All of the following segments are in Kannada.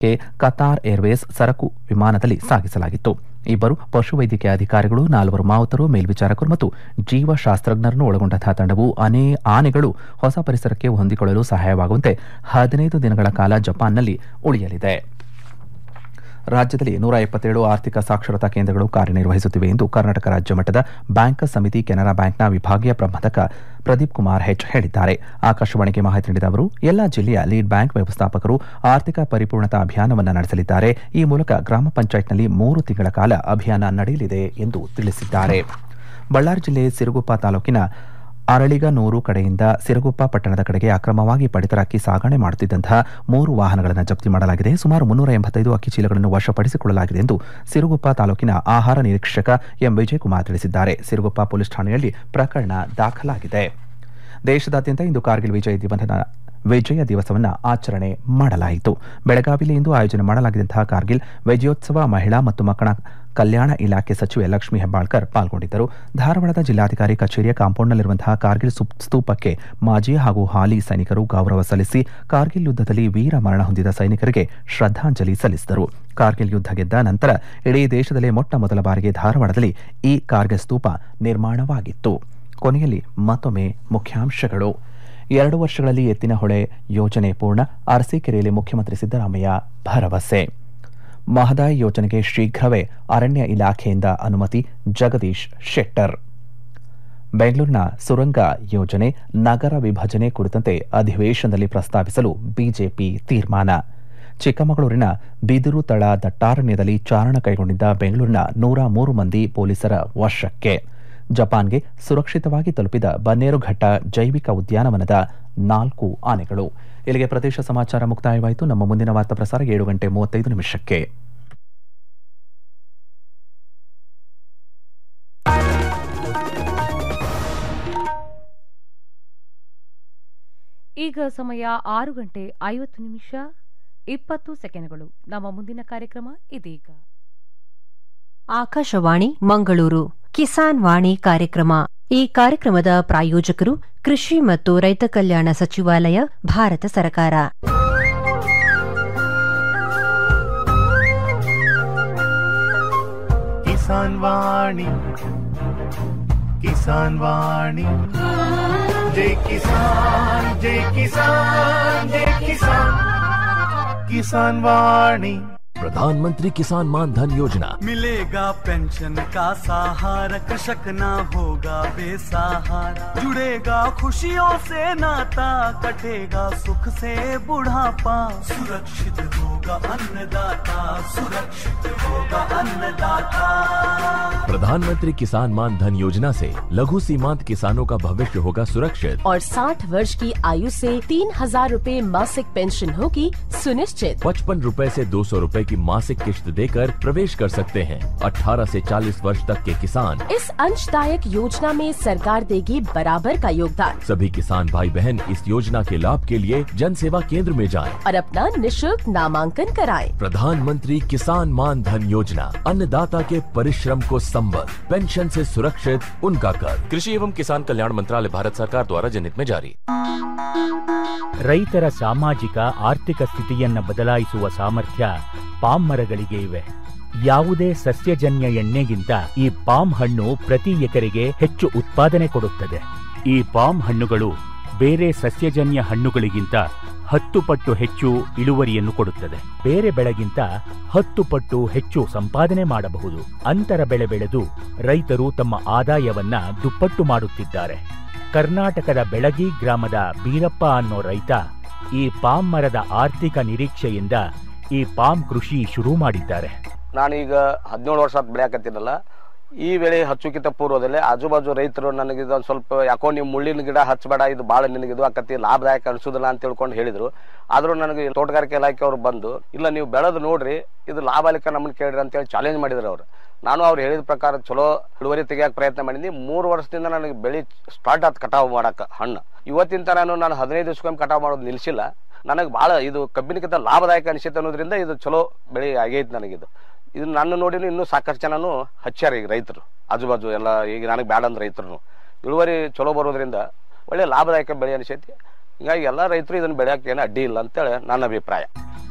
ಗೆ ಕತಾರ್ ಏರ್ವೇಸ್ ಸರಕು ವಿಮಾನದಲ್ಲಿ ಸಾಗಿಸಲಾಗಿತ್ತು ಇಬ್ಬರು ಪಶುವೈದ್ಯಕೀಯ ಅಧಿಕಾರಿಗಳು ನಾಲ್ವರು ಮಾವುತರು ಮೇಲ್ವಿಚಾರಕರು ಮತ್ತು ಜೀವಶಾಸ್ತ್ರಜ್ಞರನ್ನು ಒಳಗೊಂಡಂತಹ ತಂಡವು ಅನೇ ಆನೆಗಳು ಹೊಸ ಪರಿಸರಕ್ಕೆ ಹೊಂದಿಕೊಳ್ಳಲು ಸಹಾಯವಾಗುವಂತೆ ಹದಿನೈದು ದಿನಗಳ ಕಾಲ ಜಪಾನ್ನಲ್ಲಿ ಉಳಿಯಲಿದೆ ರಾಜ್ಯದಲ್ಲಿ ನೂರ ಎಪ್ಪತ್ತೇಳು ಆರ್ಥಿಕ ಸಾಕ್ಷರತಾ ಕೇಂದ್ರಗಳು ಕಾರ್ಯನಿರ್ವಹಿಸುತ್ತಿವೆ ಎಂದು ಕರ್ನಾಟಕ ರಾಜ್ಯ ಮಟ್ಟದ ಬ್ಯಾಂಕರ್ಸ್ ಸಮಿತಿ ಕೆನರಾ ಬ್ಯಾಂಕ್ನ ವಿಭಾಗೀಯ ಪ್ರಬಂಧಕ ಪ್ರದೀಪ್ ಕುಮಾರ್ ಹೆಚ್ ಹೇಳಿದ್ದಾರೆ ಆಕಾಶವಾಣಿಗೆ ಮಾಹಿತಿ ನೀಡಿದ ಅವರು ಎಲ್ಲಾ ಜಿಲ್ಲೆಯ ಲೀಡ್ ಬ್ಯಾಂಕ್ ವ್ಯವಸ್ಥಾಪಕರು ಆರ್ಥಿಕ ಪರಿಪೂರ್ಣತಾ ಅಭಿಯಾನವನ್ನು ನಡೆಸಲಿದ್ದಾರೆ ಈ ಮೂಲಕ ಗ್ರಾಮ ಪಂಚಾಯತ್ನಲ್ಲಿ ಮೂರು ತಿಂಗಳ ಕಾಲ ಅಭಿಯಾನ ನಡೆಯಲಿದೆ ಎಂದು ತಿಳಿಸಿದ್ದಾರೆ ಬಳ್ಳಾರಿ ಜಿಲ್ಲೆ ಸಿರುಗುಪ್ಪ ತಾಲೂಕಿನ ಅರಳಿಗನೂರು ಕಡೆಯಿಂದ ಸಿರುಗುಪ್ಪ ಪಟ್ಟಣದ ಕಡೆಗೆ ಅಕ್ರಮವಾಗಿ ಪಡಿತರ ಅಕ್ಕಿ ಸಾಗಣೆ ಮಾಡುತ್ತಿದ್ದಂತಹ ಮೂರು ವಾಹನಗಳನ್ನು ಜಪ್ತಿ ಮಾಡಲಾಗಿದೆ ಸುಮಾರು ಮುನ್ನೂರ ಎಂಬತ್ತೈದು ಅಕ್ಕಿ ಚೀಲಗಳನ್ನು ವಶಪಡಿಸಿಕೊಳ್ಳಲಾಗಿದೆ ಎಂದು ಸಿರುಗುಪ್ಪ ತಾಲೂಕಿನ ಆಹಾರ ನಿರೀಕ್ಷಕ ಎಂ ವಿಜಯಕುಮಾರ್ ತಿಳಿಸಿದ್ದಾರೆ ಸಿರುಗುಪ್ಪ ಪೊಲೀಸ್ ಠಾಣೆಯಲ್ಲಿ ಪ್ರಕರಣ ದಾಖಲಾಗಿದೆ ದೇಶದಾದ್ಯಂತ ಇಂದು ಕಾರ್ಗಿಲ್ ವಿಜಯ ದಿವಸನ ವಿಜಯ ದಿವಸವನ್ನು ಆಚರಣೆ ಮಾಡಲಾಯಿತು ಬೆಳಗಾವಿಯಲ್ಲಿ ಇಂದು ಆಯೋಜನೆ ಮಾಡಲಾಗಿದ್ದಂತಹ ಕಾರ್ಗಿಲ್ ವಿಜಯೋತ್ಸವ ಮಹಿಳಾ ಮತ್ತು ಮಕ್ಕಳ ಕಲ್ಯಾಣ ಇಲಾಖೆ ಸಚಿವೆ ಲಕ್ಷ್ಮೀ ಹೆಬ್ಬಾಳ್ಕರ್ ಪಾಲ್ಗೊಂಡಿದ್ದರು ಧಾರವಾಡದ ಜಿಲ್ಲಾಧಿಕಾರಿ ಕಚೇರಿಯ ಕಾಂಪೌಂಡ್ನಲ್ಲಿರುವಂತಹ ಕಾರ್ಗಿಲ್ ಸುಪ್- ಸ್ತೂಪಕ್ಕೆ ಮಾಜಿ ಹಾಗೂ ಹಾಲಿ ಸೈನಿಕರು ಗೌರವ ಸಲ್ಲಿಸಿ ಕಾರ್ಗಿಲ್ ಯುದ್ಧದಲ್ಲಿ ವೀರ ಮರಣ ಹೊಂದಿದ ಸೈನಿಕರಿಗೆ ಶ್ರದ್ಧಾಂಜಲಿ ಸಲ್ಲಿಸಿದರು ಕಾರ್ಗಿಲ್ ಯುದ್ಧ ಗೆದ್ದ ನಂತರ ಇಡೀ ದೇಶದಲ್ಲೇ ಮೊಟ್ಟ ಮೊದಲ ಬಾರಿಗೆ ಧಾರವಾಡದಲ್ಲಿ ಈ ಕಾರ್ಗಿಲ್ ಸ್ತೂಪ ನಿರ್ಮಾಣವಾಗಿತ್ತು ಕೊನೆಯಲ್ಲಿ ಮತ್ತೊಮ್ಮೆ ಮುಖ್ಯಾಂಶಗಳು ಎರಡು ವರ್ಷಗಳಲ್ಲಿ ಎತ್ತಿನ ಹೊಳೆ ಯೋಜನೆ ಪೂರ್ಣ ಅರಸೀಕೆರೆಯಲ್ಲಿ ಮುಖ್ಯಮಂತ್ರಿ ಸಿದ್ದರಾಮಯ್ಯ ಭರವಸೆ ಮಹದಾಯಿ ಯೋಜನೆಗೆ ಶೀಘ್ರವೇ ಅರಣ್ಯ ಇಲಾಖೆಯಿಂದ ಅನುಮತಿ ಜಗದೀಶ್ ಶೆಟ್ಟರ್ ಬೆಂಗಳೂರಿನ ಸುರಂಗ ಯೋಜನೆ ನಗರ ವಿಭಜನೆ ಕುರಿತಂತೆ ಅಧಿವೇಶನದಲ್ಲಿ ಪ್ರಸ್ತಾವಿಸಲು ಬಿಜೆಪಿ ತೀರ್ಮಾನ ಚಿಕ್ಕಮಗಳೂರಿನ ಬಿದಿರು ತಳ ದಟ್ಟಾರಣ್ಯದಲ್ಲಿ ಚಾರಣ ಕೈಗೊಂಡಿದ್ದ ಬೆಂಗಳೂರಿನ ನೂರ ಮೂರು ಮಂದಿ ಪೊಲೀಸರ ವಶಕ್ಕೆ ಜಪಾನ್ಗೆ ಸುರಕ್ಷಿತವಾಗಿ ತಲುಪಿದ ಬನ್ನೇರುಘಟ್ಟ ಜೈವಿಕ ಉದ್ಯಾನವನದ ನಾಲ್ಕು ಆನೆಗಳು ಇಲ್ಲಿಗೆ ಪ್ರದೇಶ ಸಮಾಚಾರ ಮುಕ್ತಾಯವಾಯಿತು ನಮ್ಮ ಮುಂದಿನ ವಾರ್ತಾ ಪ್ರಸಾರ ಏಳು ಗಂಟೆ ಮೂವತ್ತೈದು ನಿಮಿಷಕ್ಕೆ ಈಗ ಸಮಯ ಆರು ಗಂಟೆ ಐವತ್ತು ನಿಮಿಷ ಇಪ್ಪತ್ತು ಸೆಕೆಂಡ್ಗಳು ನಮ್ಮ ಮುಂದಿನ ಕಾರ್ಯಕ್ರಮ ಇದೀಗ ಆಕಾಶವಾಣಿ ಮಂಗಳೂರು ಕಿಸಾನ್ ವಾಣಿ ಕಾರ್ಯಕ್ರಮ ಈ ಕಾರ್ಯಕ್ರಮದ ಪ್ರಾಯೋಜಕರು ಕೃಷಿ ಮತ್ತು ರೈತ ಕಲ್ಯಾಣ ಸಚಿವಾಲಯ ಭಾರತ ಸರ್ಕಾರ ಕಿಸಾನ್ ವಾಣಿ ಕಿಸಾನ್ ವಾಣಿ ಜೈ ಕಿಸಾನ್ ಜೈ ಕಿಸಾನ್ ಜೈ ಕಿಸಾನ್ ಕಿಸಾನ್ ವಾಣಿ प्रधानमंत्री किसान मान धन योजना मिलेगा पेंशन का सहारा कृषक ना होगा बेसहारा जुड़ेगा खुशियों से नाता कटेगा सुख से बुढ़ापा सुरक्षित होगा अन्नदाता सुरक्षित होगा अन्नदाता प्रधानमंत्री किसान मान धन योजना से लघु सीमांत किसानों का भविष्य होगा सुरक्षित और 60 वर्ष की आयु से तीन हजार रूपए मासिक पेंशन होगी सुनिश्चित पचपन रूपए ऐसी दो सौ रूपए की मासिक किश्त देकर प्रवेश कर सकते हैं 18 से 40 वर्ष तक के किसान इस अंशदायक योजना में सरकार देगी बराबर का योगदान सभी किसान भाई बहन इस योजना के लाभ के लिए जन सेवा केंद्र में जाएं। और अपना निशुल्क नामांकन कराएं। प्रधानमंत्री किसान मान धन योजना अन्नदाता के परिश्रम को संबल पेंशन से सुरक्षित उनका कर कृषि एवं किसान कल्याण मंत्रालय भारत सरकार द्वारा जनहित में जारी ರೈತರ ಸಾಮಾಜಿಕ ಆರ್ಥಿಕ ಸ್ಥಿತಿಯನ್ನ ಬದಲಾಯಿಸುವ ಸಾಮರ್ಥ್ಯ ಪಾಮ್ ಮರಗಳಿಗೆ ಇವೆ ಯಾವುದೇ ಸಸ್ಯಜನ್ಯ ಎಣ್ಣೆಗಿಂತ ಈ ಪಾಮ್ ಹಣ್ಣು ಪ್ರತಿ ಎಕರೆಗೆ ಹೆಚ್ಚು ಉತ್ಪಾದನೆ ಕೊಡುತ್ತದೆ ಈ ಪಾಮ್ ಹಣ್ಣುಗಳು ಬೇರೆ ಸಸ್ಯಜನ್ಯ ಹಣ್ಣುಗಳಿಗಿಂತ ಹತ್ತು ಪಟ್ಟು ಹೆಚ್ಚು ಇಳುವರಿಯನ್ನು ಕೊಡುತ್ತದೆ ಬೇರೆ ಬೆಳೆಗಿಂತ ಹತ್ತು ಪಟ್ಟು ಹೆಚ್ಚು ಸಂಪಾದನೆ ಮಾಡಬಹುದು ಅಂತರ ಬೆಳೆ ಬೆಳೆದು ರೈತರು ತಮ್ಮ ಆದಾಯವನ್ನ ದುಪ್ಪಟ್ಟು ಮಾಡುತ್ತಿದ್ದಾರೆ ಕರ್ನಾಟಕದ ಬೆಳಗಿ ಗ್ರಾಮದ ಬೀರಪ್ಪ ಅನ್ನೋ ರೈತ ಈ ಪಾಮ್ ಮರದ ಆರ್ಥಿಕ ನಿರೀಕ್ಷೆಯಿಂದ ಈ ಪಾಮ್ ಕೃಷಿ ಶುರು ಮಾಡಿದ್ದಾರೆ ನಾನೀಗ ಹದಿನೇಳು ವರ್ಷ ಬೆಳೆಯಾಕತ್ತೀನಲ್ಲ ಈ ವೇಳೆ ಹಚ್ಚುಕಿತ ಪೂರ್ವದಲ್ಲೇ ಆಜು ಬಾಜು ರೈತರು ನನಗೆ ಇದೊಂದು ಸ್ವಲ್ಪ ಯಾಕೋ ನೀವು ಮುಳ್ಳಿನ ಗಿಡ ಹಚ್ಚಬೇಡ ಇದು ಭಾಳ ನಿನಗೆ ಇದು ಆಕತಿ ಲಾಭದಾಯಕ ಅನಿಸೋದಿಲ್ಲ ಅಂತ ತಿಳ್ಕೊಂಡು ಹೇಳಿದ್ರು ಆದ್ರೂ ನನಗೆ ತೋಟಗಾರಿಕೆ ಇಲಾಖೆ ಅವ್ರು ಬಂದು ಇಲ್ಲ ನೀವು ಬೆಳೆದು ನೋಡ್ರಿ ಇದು ಲಾಭ ಅಲಿಕ ನಮ್ಮನ್ನ ಕೇಳ್ರಿ ಅಂತೇಳಿ ಚಾಲೆಂಜ್ ಮಾಡಿದ್ರು ಅವ್ರು ನಾನು ಅವ್ರು ಹೇಳಿದ ಪ್ರಕಾರ ಚಲೋ ಇಳುವರಿ ತೆಗಿಯಕ್ಕೆ ಪ್ರಯತ್ನ ಮಾಡಿದ್ನಿ ಮೂರು ವರ್ಷದಿಂದ ನನಗೆ ಬೆಳೆ ಸ್ಟಾರ್ಟ್ ಆತ್ ಕಟಾವು ಮಾಡಕ್ಕೆ ಹಣ್ಣು ಇವತ್ತಿನ ತನಕ ನಾನು ಹದಿನೈದು ದಿವಸಕ್ಕೊಮ್ಮೆ ಕಟಾವು ಮಾಡೋದು ನಿಲ್ಸಿಲ್ಲ ನನಗೆ ಭಾಳ ಇದು ಕಬ್ಬಿನಕ್ಕಿಂತ ಲಾಭದಾಯಕ ಅನಿಸುತ್ತೆ ಅನ್ನೋದ್ರಿಂದ ಇದು ಚಲೋ ಬೆಳೆ ಆಗೈತೆ ನನಗಿದು ಇದು ನನ್ನ ನೋಡಿನೂ ಇನ್ನೂ ಸಾಕಷ್ಟು ಜನನು ಹಚ್ಚಾರ ಈಗ ರೈತರು ಆಜು ಬಾಜು ಎಲ್ಲ ಈಗ ನನಗೆ ಬ್ಯಾಡ ಅಂದ್ ರೈತರು ಇಳುವರಿ ಚಲೋ ಬರೋದ್ರಿಂದ ಒಳ್ಳೆ ಲಾಭದಾಯಕ ಬೆಳೆ ಅನಿಸೈತಿ ಹಿಂಗಾಗಿ ಎಲ್ಲ ರೈತರು ಇದನ್ನು ಬೆಳೆಯಕ್ಕೆ ಏನು ಅಡ್ಡಿ ಇಲ್ಲ ಅಂತೇಳಿ ನನ್ನ ಅಭಿಪ್ರಾಯ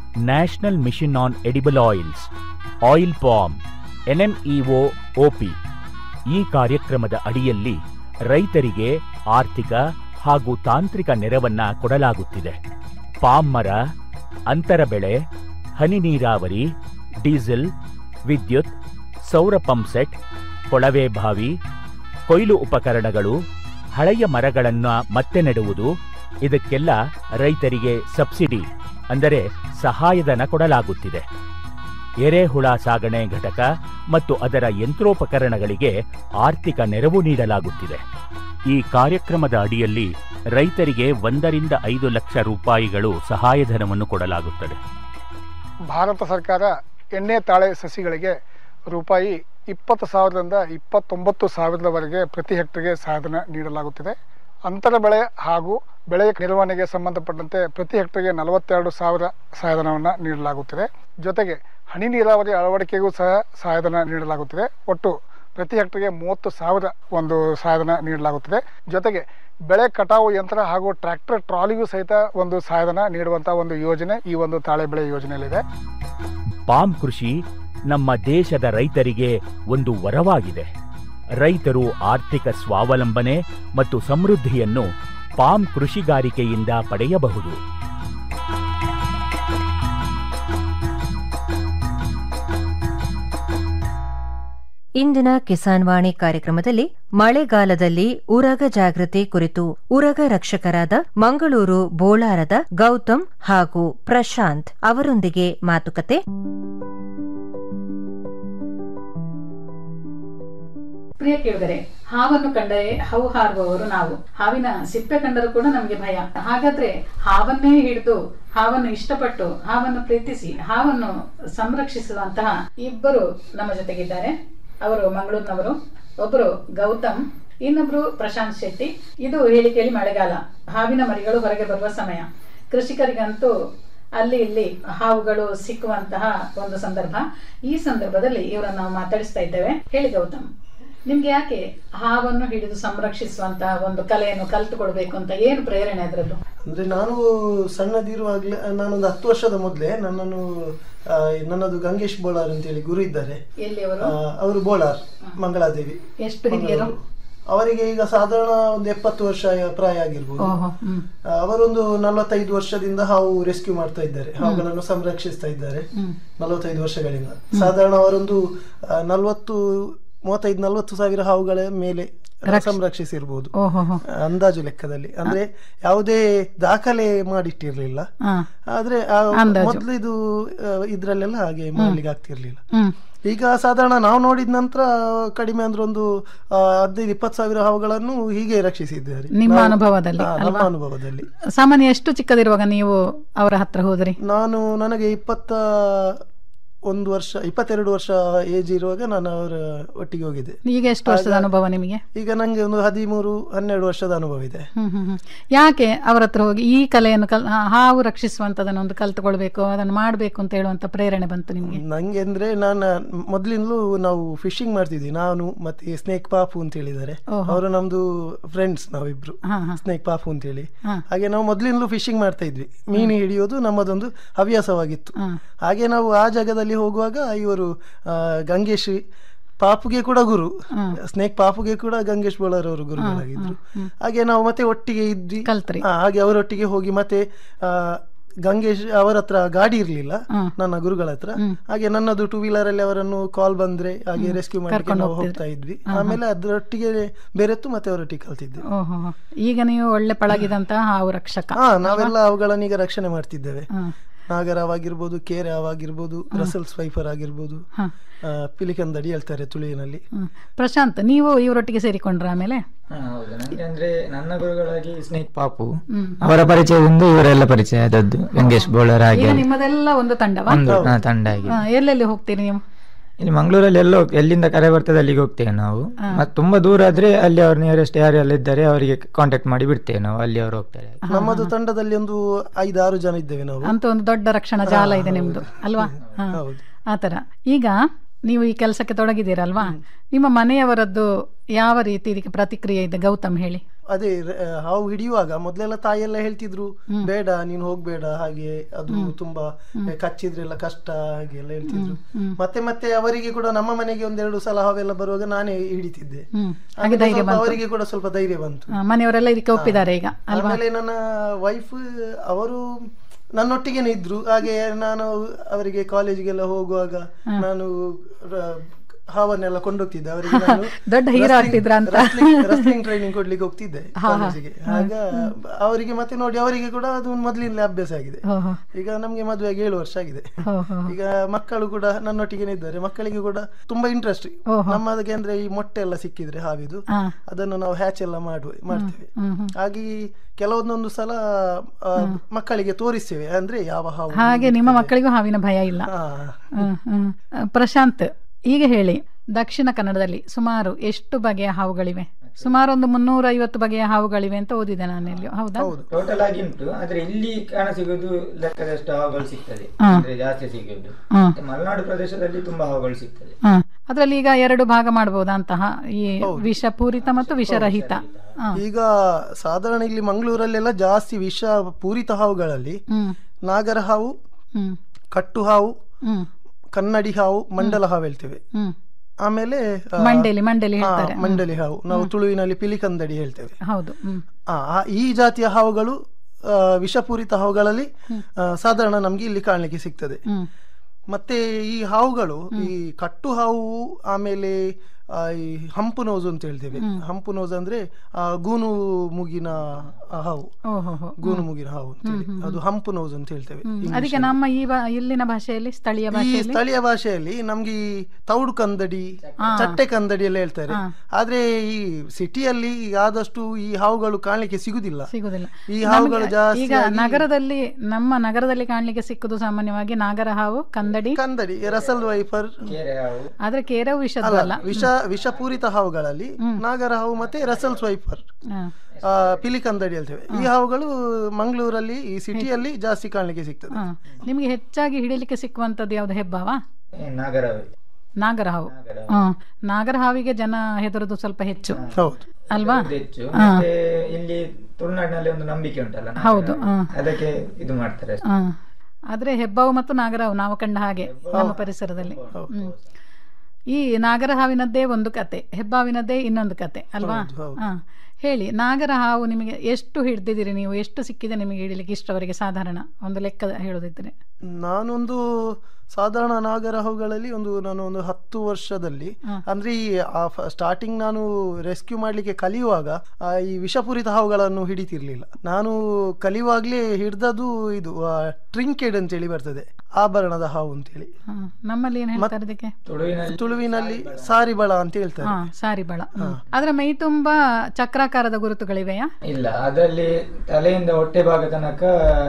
national mission on edible oils oil palm NMEO OP ಈ ಕಾರ್ಯಕ್ರಮದ ಅಡಿಯಲ್ಲಿ ರೈತರಿಗೆ ಆರ್ಥಿಕ ಹಾಗೂ ತಾಂತ್ರಿಕ ನೆರವನ್ನ ಕೊಡಲಾಗುತ್ತಿದೆ ಪಾಮ್ ಮರ ಅಂತರ ಬೆಳೆ ಹನಿ ನೀರಾವರಿ ಡೀಸೆಲ್ ವಿದ್ಯುತ್ ಸೌರ ಪಂಪ್ಸೆಟ್ ಕೊಳವೆ ಬಾವಿ ಕೊಯ್ಲು ಉಪಕರಣಗಳು ಹಳೆಯ ಮರಗಳನ್ನ ಮತ್ತೆ ನೆಡುವುದು ಇದಕ್ಕೆಲ್ಲ ರೈತರಿಗೆ ಸಬ್ಸಿಡಿ ಅಂದರೆ ಸಹಾಯಧನ ಕೊಡಲಾಗುತ್ತಿದೆ ಎರೆಹುಳ ಸಾಗಣೆ ಘಟಕ ಮತ್ತು ಅದರ ಯಂತ್ರೋಪಕರಣಗಳಿಗೆ ಆರ್ಥಿಕ ನೆರವು ನೀಡಲಾಗುತ್ತಿದೆ ಈ ಕಾರ್ಯಕ್ರಮದ ಅಡಿಯಲ್ಲಿ ರೈತರಿಗೆ ಒಂದರಿಂದ ಐದು ಲಕ್ಷ ರೂಪಾಯಿಗಳು ಸಹಾಯಧನವನ್ನು ಕೊಡಲಾಗುತ್ತದೆ ಭಾರತ ಸರ್ಕಾರ ಎಣ್ಣೆ ತಾಳೆ ಸಸಿಗಳಿಗೆ ರೂಪಾಯಿ ಇಪ್ಪತ್ತು ಸಾವಿರದಿಂದ ಇಪ್ಪತ್ತೊಂಬತ್ತು ಸಾವಿರದವರೆಗೆ ಪ್ರತಿ ಹೆಕ್ಟರ್ಗೆ ಸಹಾಯಧನ ನೀಡಲಾಗುತ್ತಿದೆ ಅಂತರ ಬೆಳೆ ಹಾಗೂ ಬೆಳೆ ನಿರ್ವಹಣೆಗೆ ಸಂಬಂಧಪಟ್ಟಂತೆ ಪ್ರತಿ ಹೆಕ್ಟರ್ಗೆ ನಲವತ್ತೆರಡು ಸಾವಿರ ಸಹಾಯಧನವನ್ನು ನೀಡಲಾಗುತ್ತಿದೆ ಜೊತೆಗೆ ಹನಿ ನೀರಾವರಿ ಅಳವಡಿಕೆಗೂ ಸಹ ಸಹಾಯಧನ ನೀಡಲಾಗುತ್ತಿದೆ ಒಟ್ಟು ಪ್ರತಿ ಹೆಕ್ಟರ್ಗೆ ಮೂವತ್ತು ಸಾವಿರ ಒಂದು ಸಹಾಯಧನ ನೀಡಲಾಗುತ್ತಿದೆ ಜೊತೆಗೆ ಬೆಳೆ ಕಟಾವು ಯಂತ್ರ ಹಾಗೂ ಟ್ರ್ಯಾಕ್ಟರ್ ಟ್ರಾಲಿಗೂ ಸಹಿತ ಒಂದು ಸಹಾಯಧನ ನೀಡುವಂತಹ ಒಂದು ಯೋಜನೆ ಈ ಒಂದು ತಾಳೆ ಬೆಳೆ ಯೋಜನೆಯಲ್ಲಿದೆ ಪಾಮ್ ಕೃಷಿ ನಮ್ಮ ದೇಶದ ರೈತರಿಗೆ ಒಂದು ವರವಾಗಿದೆ ರೈತರು ಆರ್ಥಿಕ ಸ್ವಾವಲಂಬನೆ ಮತ್ತು ಸಮೃದ್ಧಿಯನ್ನು ಪಾಮ್ ಕೃಷಿಗಾರಿಕೆಯಿಂದ ಪಡೆಯಬಹುದು ಇಂದಿನ ಕಿಸಾನ್ ವಾಣಿ ಕಾರ್ಯಕ್ರಮದಲ್ಲಿ ಮಳೆಗಾಲದಲ್ಲಿ ಉರಗ ಜಾಗೃತಿ ಕುರಿತು ಉರಗ ರಕ್ಷಕರಾದ ಮಂಗಳೂರು ಬೋಳಾರದ ಗೌತಮ್ ಹಾಗೂ ಪ್ರಶಾಂತ್ ಅವರೊಂದಿಗೆ ಮಾತುಕತೆ ಪ್ರಿಯ ಕೇಳಿದರೆ ಹಾವನ್ನು ಕಂಡರೆ ಹವು ಹಾರುವವರು ನಾವು ಹಾವಿನ ಸಿಪ್ಪೆ ಕಂಡರೂ ಕೂಡ ನಮಗೆ ಭಯ ಹಾಗಾದ್ರೆ ಹಾವನ್ನೇ ಹಿಡಿದು ಹಾವನ್ನು ಇಷ್ಟಪಟ್ಟು ಹಾವನ್ನು ಪ್ರೀತಿಸಿ ಹಾವನ್ನು ಸಂರಕ್ಷಿಸುವಂತಹ ಇಬ್ಬರು ನಮ್ಮ ಜೊತೆಗಿದ್ದಾರೆ ಅವರು ಮಂಗಳೂರಿನವರು ಒಬ್ಬರು ಗೌತಮ್ ಇನ್ನೊಬ್ರು ಪ್ರಶಾಂತ್ ಶೆಟ್ಟಿ ಇದು ಹೇಳಿ ಕೇಳಿ ಮಳೆಗಾಲ ಹಾವಿನ ಮರಿಗಳು ಹೊರಗೆ ಬರುವ ಸಮಯ ಕೃಷಿಕರಿಗಂತೂ ಅಲ್ಲಿ ಇಲ್ಲಿ ಹಾವುಗಳು ಸಿಕ್ಕುವಂತಹ ಒಂದು ಸಂದರ್ಭ ಈ ಸಂದರ್ಭದಲ್ಲಿ ಇವರನ್ನು ನಾವು ಮಾತಾಡಿಸ್ತಾ ಇದ್ದೇವೆ ಹೇಳಿ ಗೌತಮ್ ನಿಮ್ಗೆ ಯಾಕೆ ಹಾವನ್ನು ಹಿಡಿದು ಸಂರಕ್ಷಿಸುವಂತಹ ಒಂದು ಕಲೆಯನ್ನು ಕಲ್ತುಕೊಳ್ಬೇಕು ಅಂತ ಏನು ಪ್ರೇರಣೆ ಅದರದ್ದು ಅಂದ್ರೆ ನಾನು ಸಣ್ಣದಿರುವಾಗ್ಲೇ ನಾನೊಂದು ಹತ್ತು ವರ್ಷದ ಮೊದಲೇ ನನ್ನನ್ನು ಆ, ನನ್ನದು ಗಂಗೇಶ್ ಬೋಳಾರ್ ಅಂತೇಳಿ ಗುರು ಇದ್ದಾರೆ ಎಲ್ಲಿ ಅವರು ಆ, ಅವರು ಬೋಳಾರ್ ಮಂಗಳಾದೇವಿ ಎಷ್ಟು ಹಿರಿಯರು ಮಂಗಳೂರು. ಅವರಿಗೆ ಈಗ ಸಾಧಾರಣ ಒಂದು ಎಪ್ಪತ್ತು ವರ್ಷ ಪ್ರಾಯ ಆಗಿರ್ಬೋದು ಓಹೋ ಹ್ಮ್ ಆ, ಅವರೊಂದು ನಲವತ್ತೈದು ವರ್ಷದಿಂದ ಹಾವು ರೆಸ್ಕ್ಯೂ ಮಾಡ್ತಾ ಇದ್ದಾರೆ ಹಾವುಗಳನ್ನು ಸಂರಕ್ಷಿಸ್ತಾ ಇದ್ದಾರೆ ಹ್ಮ್. ನಲವತ್ತೈದು ವರ್ಷಗಳಿಂದ ಸಾಧಾರಣ ಅವರೊಂದು ಆ, ನಲವತ್ತು ಮೂವತ್ತೈದು ನಲವತ್ತು ಸಾವಿರ ಹಾವುಗಳ ಮೇಲೆ ಸಂರಕ್ಷಿಸಿರ್ಬೋದು ಓಹೋ ಹೋ. ಅಂದಾಜು ಲೆಕ್ಕದಲ್ಲಿ ಅಂದ್ರೆ ಯಾವುದೇ ದಾಖಲೆ ಮಾಡಿಟ್ಟಿರ್ಲಿಲ್ಲ ಹಾ. ಆದ್ರೆ ಆ ಅಂದಾಜು. ಮೊದ್ಲು ಇದು ಆ, ಇದ್ರಲ್ಲೆಲ್ಲ ಹಾಗೆ ಮಾಡ್ಲಿಕ್ಕೆ ಆಗ್ತಿರ್ಲಿಲ್ಲ ಹ್ಮ್ ಈಗ ಸಾಧಾರಣ ನಾವು ನೋಡಿದ ನಂತರ ಕಡಿಮೆ ಅಂದ್ರೆ ಒಂದು ಆ, ಹದಿನೈದು ಇಪ್ಪತ್ತು ಸಾವಿರ ಹಾವುಗಳನ್ನು ಹೀಗೆ ರಕ್ಷಿಸಿದ್ದಾರೆ ನಿಮ್ಮ ನಾವು- ಅನುಭವದಲ್ಲಿ ಹಾ, ನಮ್ಮ ಅಲ್ವಾ? ಅನುಭವದಲ್ಲಿ ಸಾಮಾನ್ಯ ಎಷ್ಟು ಚಿಕ್ಕದಿರುವಾಗ ನೀವು ಅವರ ಹತ್ರ ಹೋದ್ರಿ ನಾನು ನನಗೆ ಇಪ್ಪತ್ತ ಒಂದು ವರ್ಷ ಇಪ್ಪತ್ತೆರಡು ವರ್ಷ ಏಜ್ ಇರುವಾಗ ನಾನು ಅವರ ಒಟ್ಟಿಗೆ ಹೋಗಿದ್ದೆ ಈಗ ಎಷ್ಟು ವರ್ಷದ ಆಗ- ಅನುಭವ ನಿಮಗೆ ಈಗ ನಂಗೆ ಒಂದು ಹದಿಮೂರು ಹನ್ನೆರಡು ವರ್ಷದ ಅನುಭವ ಇದೆ ಹ್ಮ್ ಹ್ಮ್ ಹ್ಮ್. ಯಾಕೆ ಅವರ ಹತ್ರ ಹೋಗಿ ಈ ಕಲೆಯನ್ನು ಕಲ್ ಆ, ಹಾವು ರಕ್ಷಿಸುವಂತದನ್ನು ಒಂದು ಕಲ್ತುಕೊಳ್ಬೇಕು ಅದನ್ನು ಮಾಡಬೇಕು ಅಂತ ಹೇಳುವಂತ ಪ್ರೇರಣೆ ಬಂತು ನಿಮ್ಗೆ ನಂಗೆ ಅಂದ್ರೆ ನಾನು ಮೊದ್ಲಿಂದಲೂ ನಾವು ಫಿಶಿಂಗ್ ಮಾಡ್ತಿದ್ವಿ ನಾನು ಮತ್ತೆ ಸ್ನೇಕ್ ಪಾಪು ಅಂತ ಹೇಳಿದ್ದಾರೆ ಓಹೋ. ಅವರು ನಮ್ದು ಫ್ರೆಂಡ್ಸ್ ನಾವಿಬ್ರು ಹಾ, ಹಾ. ಸ್ನೇಕ್ ಪಾಪು ಅಂತ ಹೇಳಿ ಹಾ. ಹಾಗೆ ನಾವು ಮೊದ್ಲಿಂದಲೂ ಫಿಶಿಂಗ್ ಮಾಡ್ತಾ ಇದ್ವಿ ಮೀನು ಹಿಡಿಯೋದು ನಮ್ಮದೊಂದು ಹವ್ಯಾಸವಾಗಿತ್ತು ಹಾ. ಹಾಗೆ ನಾವು ಆ ಜಾಗದಲ್ಲಿ ಹೋಗುವಾಗ ಇವರು ಆ, ಗಂಗೇಶ್ ಪಾಪುಗೆ ಕೂಡ ಗುರು ಸ್ನೇಕ್ ಪಾಪುಗೆ ಕೂಡ ಗಂಗೇಶ್ ಬೋಳರ್ ಅವರು ಗುರುಗಳಾಗಿದ್ರು ಹಾಗೆ ನಾವು ಮತ್ತೆ ಒಟ್ಟಿಗೆ ಇದ್ವಿ ಕಲ್ತ್ರಿ. ಹಾ, ಹಾಗೆ ಅವರೊಟ್ಟಿಗೆ ಹೋಗಿ ಮತ್ತೆ ಆ, ಗಂಗೇಶ್ ಅವರ ಹತ್ರ ಗಾಡಿ ಇರ್ಲಿಲ್ಲ ನನ್ನ ಗುರುಗಳ ಹತ್ರ ಹಾಗೆ ನನ್ನದು ಟೂ ವೀಲರ್ ಅಲ್ಲಿ ಅವರನ್ನು ಕಾಲ್ ಬಂದ್ರೆ ಹಾಗೆ ರೆಸ್ಕ್ಯೂ ಮಾಡಲಿಕ್ಕೆ ಕರ್ಕೊಂಡು ನಾವು ಹೋಗ್ತಿದ್ರಿ. ಹೋಗ್ತಾ ಇದ್ವಿ ಆಮೇಲೆ ಅದರೊಟ್ಟಿಗೆ ಬೆರೆತು ಮತ್ತೆ ಅವರೊಟ್ಟಿಗೆ ಕಲ್ತಿದ್ದೆ ಓಹೋ ಹೋ. ಈಗ ನೀವು ಒಳ್ಳೆ ಪಳಗಿದಂತಹ ಹಾವು ರಕ್ಷಕ ಹಾ ನಾವೆಲ್ಲ ಅವುಗಳನ್ನ ಈಗ ರಕ್ಷಣೆ ಮಾಡ್ತಿದ್ದೇವೆ ಹ್ಮ್. ನಾಗರಾವ್ ಆಗಿರ್ಬೋದು ಕೇರೆ ಆಗಿರ್ಬೋದು ರಸಲ್ಸ್ ವೈಫರ್ ಆಗಿರ್ಬೋದು ಹ. ಆ, ಪಿಲಿಕನ್ ದಡಿ ಹೇಳ್ತಾರೆ ತುಳುವಿನಲ್ಲಿ ಹ್ಮ್. ಪ್ರಶಾಂತ್ ನೀವು ಇವರೊಟ್ಟಿಗೆ ಸೇರಿಕೊಂಡ್ರ ಆಮೇಲೆ ಹಾ, ಹೌದು ನನಗೆ ಅಂದ್ರೆ ನನ್ನ ಗುರುಗಳಾಗಿ ಸ್ನೇಕ್ ಪಾಪು ಹ್ಮ್. ಅವರ ಪರಿಚಯದಿಂದ ಇವರೆಲ್ಲ ಪರಿಚಯ ಆದದ್ದು ಗಂಗೇಶ್ ಬೋಳರ್ ಹಾಗೆ ಈಗ ನಿಮ್ಮದೆಲ್ಲ ಒಂದು ತಂಡವಾ ಒಂದು ಹಾ, ತಂಡ ಆಗಿ ಹಾ, ಎಲ್ಲೆಲ್ಲಿ ಹೋಗ್ತೀರಿ ನೀವು ಇಲ್ಲಿ ಮಂಗಳೂರಲ್ಲಿ ಎಲ್ಲೋ ಎಲ್ಲಿಂದ ಕರೆ ಬರ್ತದೆ ಅಲ್ಲಿಗೆ ಹೋಗ್ತೇವೆ ನಾವು ಮತ್ತೆ ತುಂಬಾ ದೂರ ಆದ್ರೆ ಅಲ್ಲಿ ಅವ್ರ ನಿಯರೆಸ್ಟ್ ಯಾರೆಲ್ಲ ಇದ್ದಾರೆ ಅವರಿಗೆ ಕಾಂಟ್ಯಾಕ್ಟ್ ಮಾಡಿ ಬಿಡ್ತೇವೆ ನಾವು ಅಲ್ಲಿ ಅವರು ಹೋಗ್ತಾರೆ ನಮ್ಮದು ತಂಡದಲ್ಲಿ ಒಂದು ಐದಾರು ಜನ ಇದ್ದೇವೆ ನಾವು ಅಂತ ಒಂದು ದೊಡ್ಡ ರಕ್ಷಣಾ ಜಾಲ ಇದೆ ನಿಮ್ದು ಅಲ್ವಾ ಹಾ. ಆತರ ಈಗ ನೀವು ಈ ಕೆಲಸಕ್ಕೆ ತೊಡಗಿದ್ದೀರಲ್ವಾ ನಿಮ್ಮ ಮನೆಯವರದ್ದು ಯಾವ ರೀತಿ ಇದಕ್ಕೆ ಪ್ರತಿಕ್ರಿಯೆ ಇದೆ ಗೌತಮ್ ಹೇಳಿ ಅದೇ ರ- ಹಾವು ಹಿಡಿಯುವಾಗ ಮೊದ್ಲೆಲ್ಲ ತಾಯಿಯೆಲ್ಲ ಹೇಳ್ತಿದ್ರು ಬೇಡ ನೀನು ಹೋಗ್ಬೇಡ ಹಾಗೆ ಅದು ತುಂಬಾ ಕಚ್ಚಿದ್ರೆಲ್ಲ ಕಷ್ಟ ಹಾಗೆ ಎಲ್ಲ ಹೇಳ್ತಿದ್ರು ಮತ್ತೆ ಮತ್ತೆ ಅವರಿಗೆ ಕೂಡ ನಮ್ಮ ಮನೆಗೆ ಒಂದೆರಡು ಸಲ ಹಾವೆಲ್ಲ ಬರುವಾಗ ನಾನೇ ಹಿಡಿತಿದ್ದೆ ಹ್ಮ್. ಹಾಗೆ ಆಮೇಲೆ ಧೈರ್ಯ ಸ್ವಲ್ಪ ಬಂತು. ಅವರಿಗೆ ಕೂಡ ಸ್ವಲ್ಪ ಧೈರ್ಯ ಬಂತು ಆ, ಮನೆಯವರೆಲ್ಲ ಇದಕ್ಕೆ ಒಪ್ಪಿದ್ದಾರೆ ಈಗ ಅಲ್ವಾ ಆಮೇಲೆ ನನ್ನ ವೈಫ್ ಅವರು ನನ್ನೊಟ್ಟಿಗೆನೆ ಇದ್ರು ಹಾಗೆ ನಾನು ಅವರಿಗೆ ಕಾಲೇಜಿಗೆಲ್ಲ ಹೋಗುವಾಗ ನಾನು ರ- ಹಾವನ್ನೆಲ್ಲ ಕೊಂಡೋಗ್ತಿದ್ದೆ ಅವರಿಗೆ ನಾನು ದೊಡ್ಡ hero ಆಗ್ತಿದ್ರ ಅಂತ. ರಸ್ಲಿಂಗ್ ಟ್ರೈನಿಂಗ್ ಕೊಡ್ಲಿಕ್ಕೆ ಹೋಗ್ತಿದ್ದೆ ಹಾ, ಹಾ. ಕಾಲೇಜಿಗೆ ಆಗ ಅವರಿಗೆ ಮತ್ತೆ ನೋಡಿ ಅವರಿಗೆ ಕೂಡ ಅದು ಮೊದಲಿಂದಲೇ ಅಭ್ಯಾಸ ಆಗಿದೆ ಹೋ, ಹೋ. ಈಗ ನಮ್ಗೆ ಮದುವೆಗೆ ಏಳು ವರ್ಷ ಆಗಿದೆ ಹೋ, ಹೋ. ಈಗ ಮಕ್ಕಳು ಕೂಡ ನನ್ನೊಟ್ಟಿಗೆನೆ ಇದ್ದಾರೆ ಮಕ್ಕಳಿಗೆ ಕೂಡ ತುಂಬಾ ಇಂಟ್ರೆಸ್ಟ್ ಓಹೋ. ನಮ್ಮದಕ್ಕೆ ಅಂದ್ರೆ ಈ ಮೊಟ್ಟೆ ಎಲ್ಲ ಸಿಕ್ಕಿದ್ರೆ ಹಾವಿದು ಹಾ. ಅದನ್ನು ನಾವು ಹ್ಯಾಚ್ ಎಲ್ಲ ಮಾಡುವ ಮಾಡ್ತೇವೆ ಹ್ಮ್, ಹ್ಮ್. ಹಾಗೆ ಕೆಲವೊಂದೊಂದು ಸಲ ಆ, ಮಕ್ಕಳಿಗೆ ತೋರಿಸ್ತೇವೆ ಅಂದ್ರೆ ಯಾವ ಹಾವು ಹಾಗೆ ನಿಮ್ಮ ಮಕ್ಕಳಿಗೂ ಹಾವಿನ ಭಯ ಇಲ್ಲ ಹಾ. ಹ್ಮ್, ಹ್ಮ್. ಆ, ಪ್ರಶಾಂತ್ ಈಗ ಹೇಳಿ ದಕ್ಷಿಣ ಕನ್ನಡದಲ್ಲಿ ಸುಮಾರು ಎಷ್ಟು ಬಗೆಯ ಹಾವುಗಳಿವೆ ಸುಮಾರು ಒಂದು ಮುನ್ನೂರ ಐವತ್ತು ಬಗೆಯ ಹಾವುಗಳಿವೆ ಅಂತ ಓದಿದೆ ನಾನು ಎಲ್ಲಿಯೋ ಹೌದಾ ಟೋಟಲ್ ಆಗಿ ಉಂಟು ಆದ್ರೆ ಇಲ್ಲಿ ಕಾಣ ಸಿಗುವುದು ಲೆಕ್ಕದಷ್ಟು ಹಾವುಗಳು ಸಿಗ್ತದೆ ಹಾ. ಅಂದ್ರೆ ಜಾಸ್ತಿ ಸಿಗುವುದು ಹಾ. ಮತ್ತೆ ಮಲೆನಾಡು ಪ್ರದೇಶದಲ್ಲಿ ತುಂಬಾ ಹಾವುಗಳು ಸಿಗ್ತದೆ ಹ ಅದ್ರಲ್ಲಿ ಈಗ ಎರಡು ಭಾಗ ಮಾಡಬಹುದಾ ಅಂತಹ ಈ ವಿಷಪೂರಿತ ಮತ್ತು ವಿಷರಹಿತ ಹ. ಈಗ ಸಾಧಾರಣ ಇಲ್ಲಿ ಮಂಗಳೂರಲ್ಲೆಲ್ಲ ಜಾಸ್ತಿ ವಿಷ ಪೂರಿತ ಹಾವುಗಳಲ್ಲಿ ಹ್ಮ್ ನಾಗರ ಹಾವು ಹ್ಮ್ ಕಟ್ಟು ಹಾವು ಹ್ಮ್ ಕನ್ನಡಿ ಹಾವು ಮಂಡಲ ಹಾವು ಹೇಳ್ತೇವೆ ಹ್ಮ್ ಆಮೇಲೆ ಆ, ಮಂಡೇಲಿ ಮಂಡೇಲಿ ಹಾ, ಹೇಳ್ತಾರೆ ಹ್ಮ್. ಮಂಡಲಿ ಹಾವು ನಾವು ತುಳುವಿನಲ್ಲಿ ಪಿಲಿಕಂದಡಿ ಹೇಳ್ತೇವೆ ಹೌದು ಹ್ಮ್ ಆ, ಆ- ಈ ಜಾತಿಯ ಹಾವುಗಳು ಆ, ವಿಷಪೂರಿತ ಹಾವುಗಳಲ್ಲಿ ಆ, ಸಾಧಾರಣ ನಮ್ಗೆ ಇಲ್ಲಿ ಕಾಣಲಿಕ್ಕೆ ಸಿಗ್ತದೆ ಹ್ಮ್ ಮತ್ತೆ ಈ ಹಾವುಗಳು ಈ ಕಟ್ಟು ಹಾವು ಆಮೇಲೆ ಆ, ಈ ಹಂಪು ನೋಸು ಅಂತ ಹೇಳ್ತೇವೆ ಹಂಪು ನೋಸು ಅಂದ್ರೆ ಆ, ಗೂನು ಮುಗಿನ ಆ ಹಾವು ಓಹೋ ಹೋ. ಗೂನು ಮುಗಿನ ಹಾವು ಅಂತೇಳಿ ಅದು ಹಂಪು ನೋಸು ಅಂತ ಹೇಳ್ತೇವೆ ಹ್ಮ್. English ಅದಕ್ಕೆ ಅಲ್ಲಿ. ನಮ್ಮ ಈ ಬಾ- ಇಲ್ಲಿನ ಭಾಷೆಯಲ್ಲಿ ಸ್ಥಳೀಯ ಈ ಭಾಷೆಯಲ್ಲಿ ಸ್ಥಳೀಯ ಭಾಷೆಯಲ್ಲಿ ನಮ್ಗೆ ಈ ತೌಡು ಕಂದಡಿ ಹಾ. ಚಟ್ಟೆ ಕಂದಡಿ ಎಲ್ಲ ಹೇಳ್ತಾರೆ ಹಾ. ಆದ್ರೆ ಈ ಸಿಟಿಯಲ್ಲಿ ಆದಷ್ಟು ಈ ಹಾವುಗಳು ಕಾಣಲಿಕ್ಕೆ ಸಿಗುದಿಲ್ಲ ಸಿಗುದಿಲ್ಲ ಈ ಹಾವುಗಳು ನಮಗೆ ಜಾಸ್ತಿ ಈಗ ನಗರದಲ್ಲಿ ನಮ್ಮ ನಗರದಲ್ಲಿ ಕಾಣ್ಲಿಕ್ಕೆ ಸಿಕ್ಕುದು ಸಾಮಾನ್ಯವಾಗಿ ನಾಗರ ಹಾವು ಕಂದಡಿ ಕಂದಡಿ ರಸಲ್ ವೈಫರ್ ಕೇರೆ ಹಾವು ಆದ್ರೆ ಕೇರವು ವಿಷದ್ದು ಅಲ್ಲ ಅಲ್ಲ ವಿಷ ವಿಷಪೂರಿತ ಹಾವುಗಳಲ್ಲಿ ನಾಗರ ಹಾವು ಮತ್ತೆ ರಸಲ್ ಸ್ವೈಪರ್ ಹ. ಆ, ಪಿಲಿಕಂದಡಿ ಹೇಳ್ತೇವೆ ಈ ಹಾವುಗಳು ಮಂಗಳೂರಲ್ಲಿ ಈ ಸಿಟಿಯಲ್ಲಿ ಜಾಸ್ತಿ ಕಾಣಲಿಕ್ಕೆ ಸಿಗ್ತದೆ ಹ. ನಿಮ್ಗೆ ಹೆಚ್ಚಾಗಿ ಹಿಡಿಲಿಕ್ಕೆ ಸಿಕ್ಕುವಂತದ್ದು ಯಾವ್ದು ಹೆಬ್ಬಾವ ಏ, ನಾಗರ ಹಾವು. ನಾಗರ ಹಾವು ಹ. ನಾಗರ ಹಾವಿಗೆ ಜನ ಹೆದರುದು ಸ್ವಲ್ಪ ಹೆಚ್ಚು ಹೌದು ಅಲ್ವಾ ಇದು ಹೆಚ್ಚು ಹ. ಮತ್ತೆ ಇಲ್ಲಿ ತುಳುನಾಡಿನಲ್ಲಿ ಒಂದು ನಂಬಿಕೆ ಉಂಟಲ್ಲ ನಾಗರ ಹೌದು, ಹಾವು. ಹ. ಅದಕ್ಕೆ ಇದು ಮಾಡ್ತಾರೆ ಅಷ್ಟೇ. ಹ. ಆದ್ರೆ ಹೆಬ್ಬಾವು ಮತ್ತು ನಾಗರಹಾವು ನಾವು ಕಂಡ ಹಾಗೆ ನಮ್ಮ ಪರಿಸರದಲ್ಲಿ ಹ್ಮ್. ಈ ನಾಗರ ಹಾವಿನದ್ದೇ ಒಂದು ಕತೆ ಹೆಬ್ಬಾವಿನದ್ದೇ ಇನ್ನೊಂದು ಕತೆ ಅಲ್ವಾ ಹ. ಹೇಳಿ ನಾಗರ ಹಾವು ನಿಮಗೆ ಎಷ್ಟು ಹಿಡ್ದಿದ್ದೀರಿ ನೀವು ಎಷ್ಟು ಸಿಕ್ಕಿದೆ ನಿಮಗೆ ಹಿಡಿಲಿಕ್ಕೆ ಇಷ್ಟವರೆಗೆ ಸಾಧಾರಣ ಒಂದು ಲೆಕ್ಕ ಹೇಳೋದಿದ್ರೆ ನಾನೊಂದು ಸಾಧಾರಣ ನಾಗರ ಹಾವುಗಳಲ್ಲಿ ಒಂದು ನಾನು ಒಂದು ಹತ್ತು ವರ್ಷದಲ್ಲಿ ಅಂದ್ರೆ ಈ ಸ್ಟಾರ್ಟಿಂಗ್ ನಾನು ರೆಸ್ಕ್ಯೂ ಮಾಡ್ಲಿಕ್ಕೆ ಕಲಿಯುವಾಗ ಆ, ಈ ವಿಷಪೂರಿತ ಹಾವುಗಳನ್ನು ಹಿಡಿತಿರ್ಲಿಲ್ಲ ನಾನು ಕಲಿಯುವಾಗ್ಲೇ ಹಿಡ್ದದು ಇದು ಟ್ರಿಂಕೆಡ್ ಅಂತೇಳಿ ಬರ್ತದೆ ಆಭರಣದ ಹಾವು ಅಂತೇಳಿ ಹ. ನಮ್ಮಲ್ಲಿ ಏನ್ ಹೇಳ್ತಾರೆ ಅದಕ್ಕೆ ತುಳುವಿನಲ್ಲಿ ಸಾರಿಬಳ ಅಂತ ಹೇಳ್ತಾರೆ ಹಾ ಸಾರಿ ಬಳ ಹ್ಮ್. ಅದರ ಮೈ ತುಂಬಾ ಚಕ್ರಾಕಾರದ ಗುರುತುಗಳಿವೆಯಾ ಇಲ್ಲ ಅದರಲ್ಲಿ ತಲೆಯಿಂದ ಹೊಟ್ಟೆ ಭಾಗ ತನಕ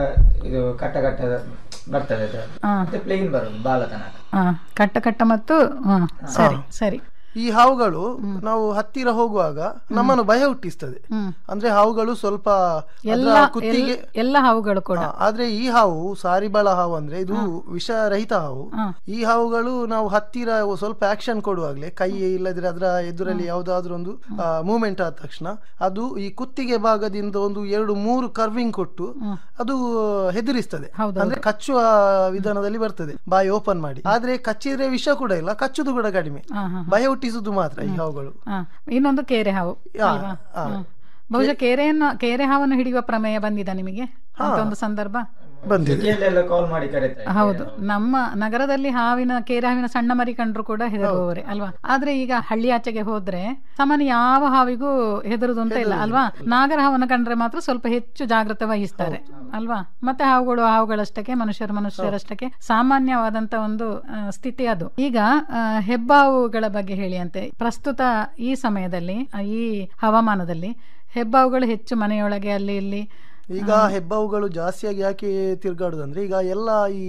ಇದು ಕಟ್ಟ ಕಟ್ಟ ಬರ್ತದೆ ಅದು. ಹಾ. ಮತ್ತೆ ಪ್ಲೇನ್ ಬರುದು ಬಾಲ ತನಕ ಹ. ಕಟ್ಟ ಕಟ್ಟ ಮತ್ತು ಹ. ಸರಿ ಸರಿ ಈ ಹಾವುಗಳು ನಾವು ಹತ್ತಿರ ಹೋಗುವಾಗ ನಮ್ಮನ್ನು ಭಯ ಹುಟ್ಟಿಸ್ತದೆ ಹ್ಮ್. ಅಂದ್ರೆ ಹಾವುಗಳು ಸ್ವಲ್ಪ ಅದ್ರ ಎಲ್ಲ ಕುತ್ತಿಗೆ ಎಲ್- ಎಲ್ಲ ಹಾವುಗಳು ಕೂಡ ಹಾ, ಆದ್ರೆ ಈ ಹಾವು ಸಾರಿಬಳ ಹಾವು ಅಂದ್ರೆ ಇದು ವಿಷರಹಿತ ಹಾವು ಹ. ಈ ಹಾವುಗಳು ನಾವು ಹತ್ತಿರ ಸ್ವಲ್ಪ ಆಕ್ಷನ್ ಕೊಡುವಾಗ್ಲೇ ಕೈ ಇಲ್ಲದ್ರೆ ಅದರ ಎದುರಲ್ಲಿ ಯಾವ್ದಾದ್ರು ಒಂದು ಮೂವ್ಮೆಂಟ್ ಆದ ತಕ್ಷಣ ಅದು ಈ ಕುತ್ತಿಗೆ ಭಾಗದಿಂದ ಒಂದು ಎರಡು ಮೂರು ಕರ್ವಿಂಗ್ ಕೊಟ್ಟು ಅದು ಹೆದರಿಸ್ತದೆ ಅಂದ್ರೆ ಕಚ್ಚುವ ವಿಧಾನದಲ್ಲಿ ಬರ್ತದೆ ಬಾಯಿ ಓಪನ್ ಮಾಡಿ ಆದ್ರೆ ಕಚ್ಚಿದ್ರೆ ವಿಷ ಕೂಡ ಇಲ್ಲ ಕಚ್ಚುದು ಕೂಡ ಕಡಿಮೆ ಹ, ಹ, ಹ. ಭಯ ಹುಟ್ಟಿಸುದು ಮಾತ್ರ ಈ ಹಾವುಗಳು ಹ. ಇನ್ನೊಂದು ಕೇರೆ ಹಾವು ಯಾ, ಅಲ್ವಾ ಆ. ಹ. ಬಹುಶಃ ಕೇರೆಯನ್ನು ಕೇರೆ ಹಾವನ್ನು ಹಿಡಿಯುವ ಪ್ರಮೇಯ ಬಂದಿದ ನಿಮಗೆ ಅಂತ ಒಂದು ಸಂದರ್ಭ ಬಂದಿದೆ ಸಿಟಿಯಲ್ಲೆಲ್ಲ ಕಾಲ್ ಮಾಡಿ ಕರೀತಾರೆ ಹೌದು ನಮ್ಮ ನಗರದಲ್ಲಿ ಹಾವಿನ ಕೇರೆ ಹಾವಿನ ಸಣ್ಣ ಮರಿ ಕಂಡ್ರು ಕೂಡ ಹೆದರುವವರೇ ಅಲ್ವಾ ಆದ್ರೆ ಈಗ ಹಳ್ಳಿ ಆಚೆಗೆ ಹೋದ್ರೆ ಸಾಮಾನ್ಯ ಯಾವ ಹಾವಿಗೂ ಹೆದರುದು ಅಂತ ಇಲ್ಲ ಅಲ್ವಾ ನಾಗರ ಹಾವನ್ನು ಕಂಡ್ರೆ ಮಾತ್ರ ಸ್ವಲ್ಪ ಹೆಚ್ಚು ಜಾಗ್ರತೆ ವಹಿಸ್ತಾರೆ ಅಲ್ವಾ ಮತ್ತೆ ಹಾವುಗಳು ಹಾವುಗಳಷ್ಟಕ್ಕೆ ಮನುಷ್ಯರು ಮನುಷ್ಯರಷ್ಟಕ್ಕೆ ಸಾಮಾನ್ಯವಾದಂತ ಒಂದು ಆ, ಸ್ಥಿತಿ ಅದು ಈಗ ಆ, ಹೆಬ್ಬಾವುಗಳ ಬಗ್ಗೆ ಹೇಳಿ ಅಂತೆ ಪ್ರಸ್ತುತ ಈ ಸಮಯದಲ್ಲಿ ಆ, ಈ ಹವಾಮಾನದಲ್ಲಿ ಹೆಬ್ಬಾವುಗಳು ಹೆಚ್ಚು ಮನೆಯೊಳಗೆ ಅಲ್ಲಿ ಇಲ್ಲಿ ಈಗ ಹೆಬ್ಬಾವುಗಳು ಜಾಸ್ತಿಯಾಗಿ ಯಾಕೆ ತಿರ್ಗಾಡುದಂದ್ರೆ ಈಗ ಎಲ್ಲ ಈ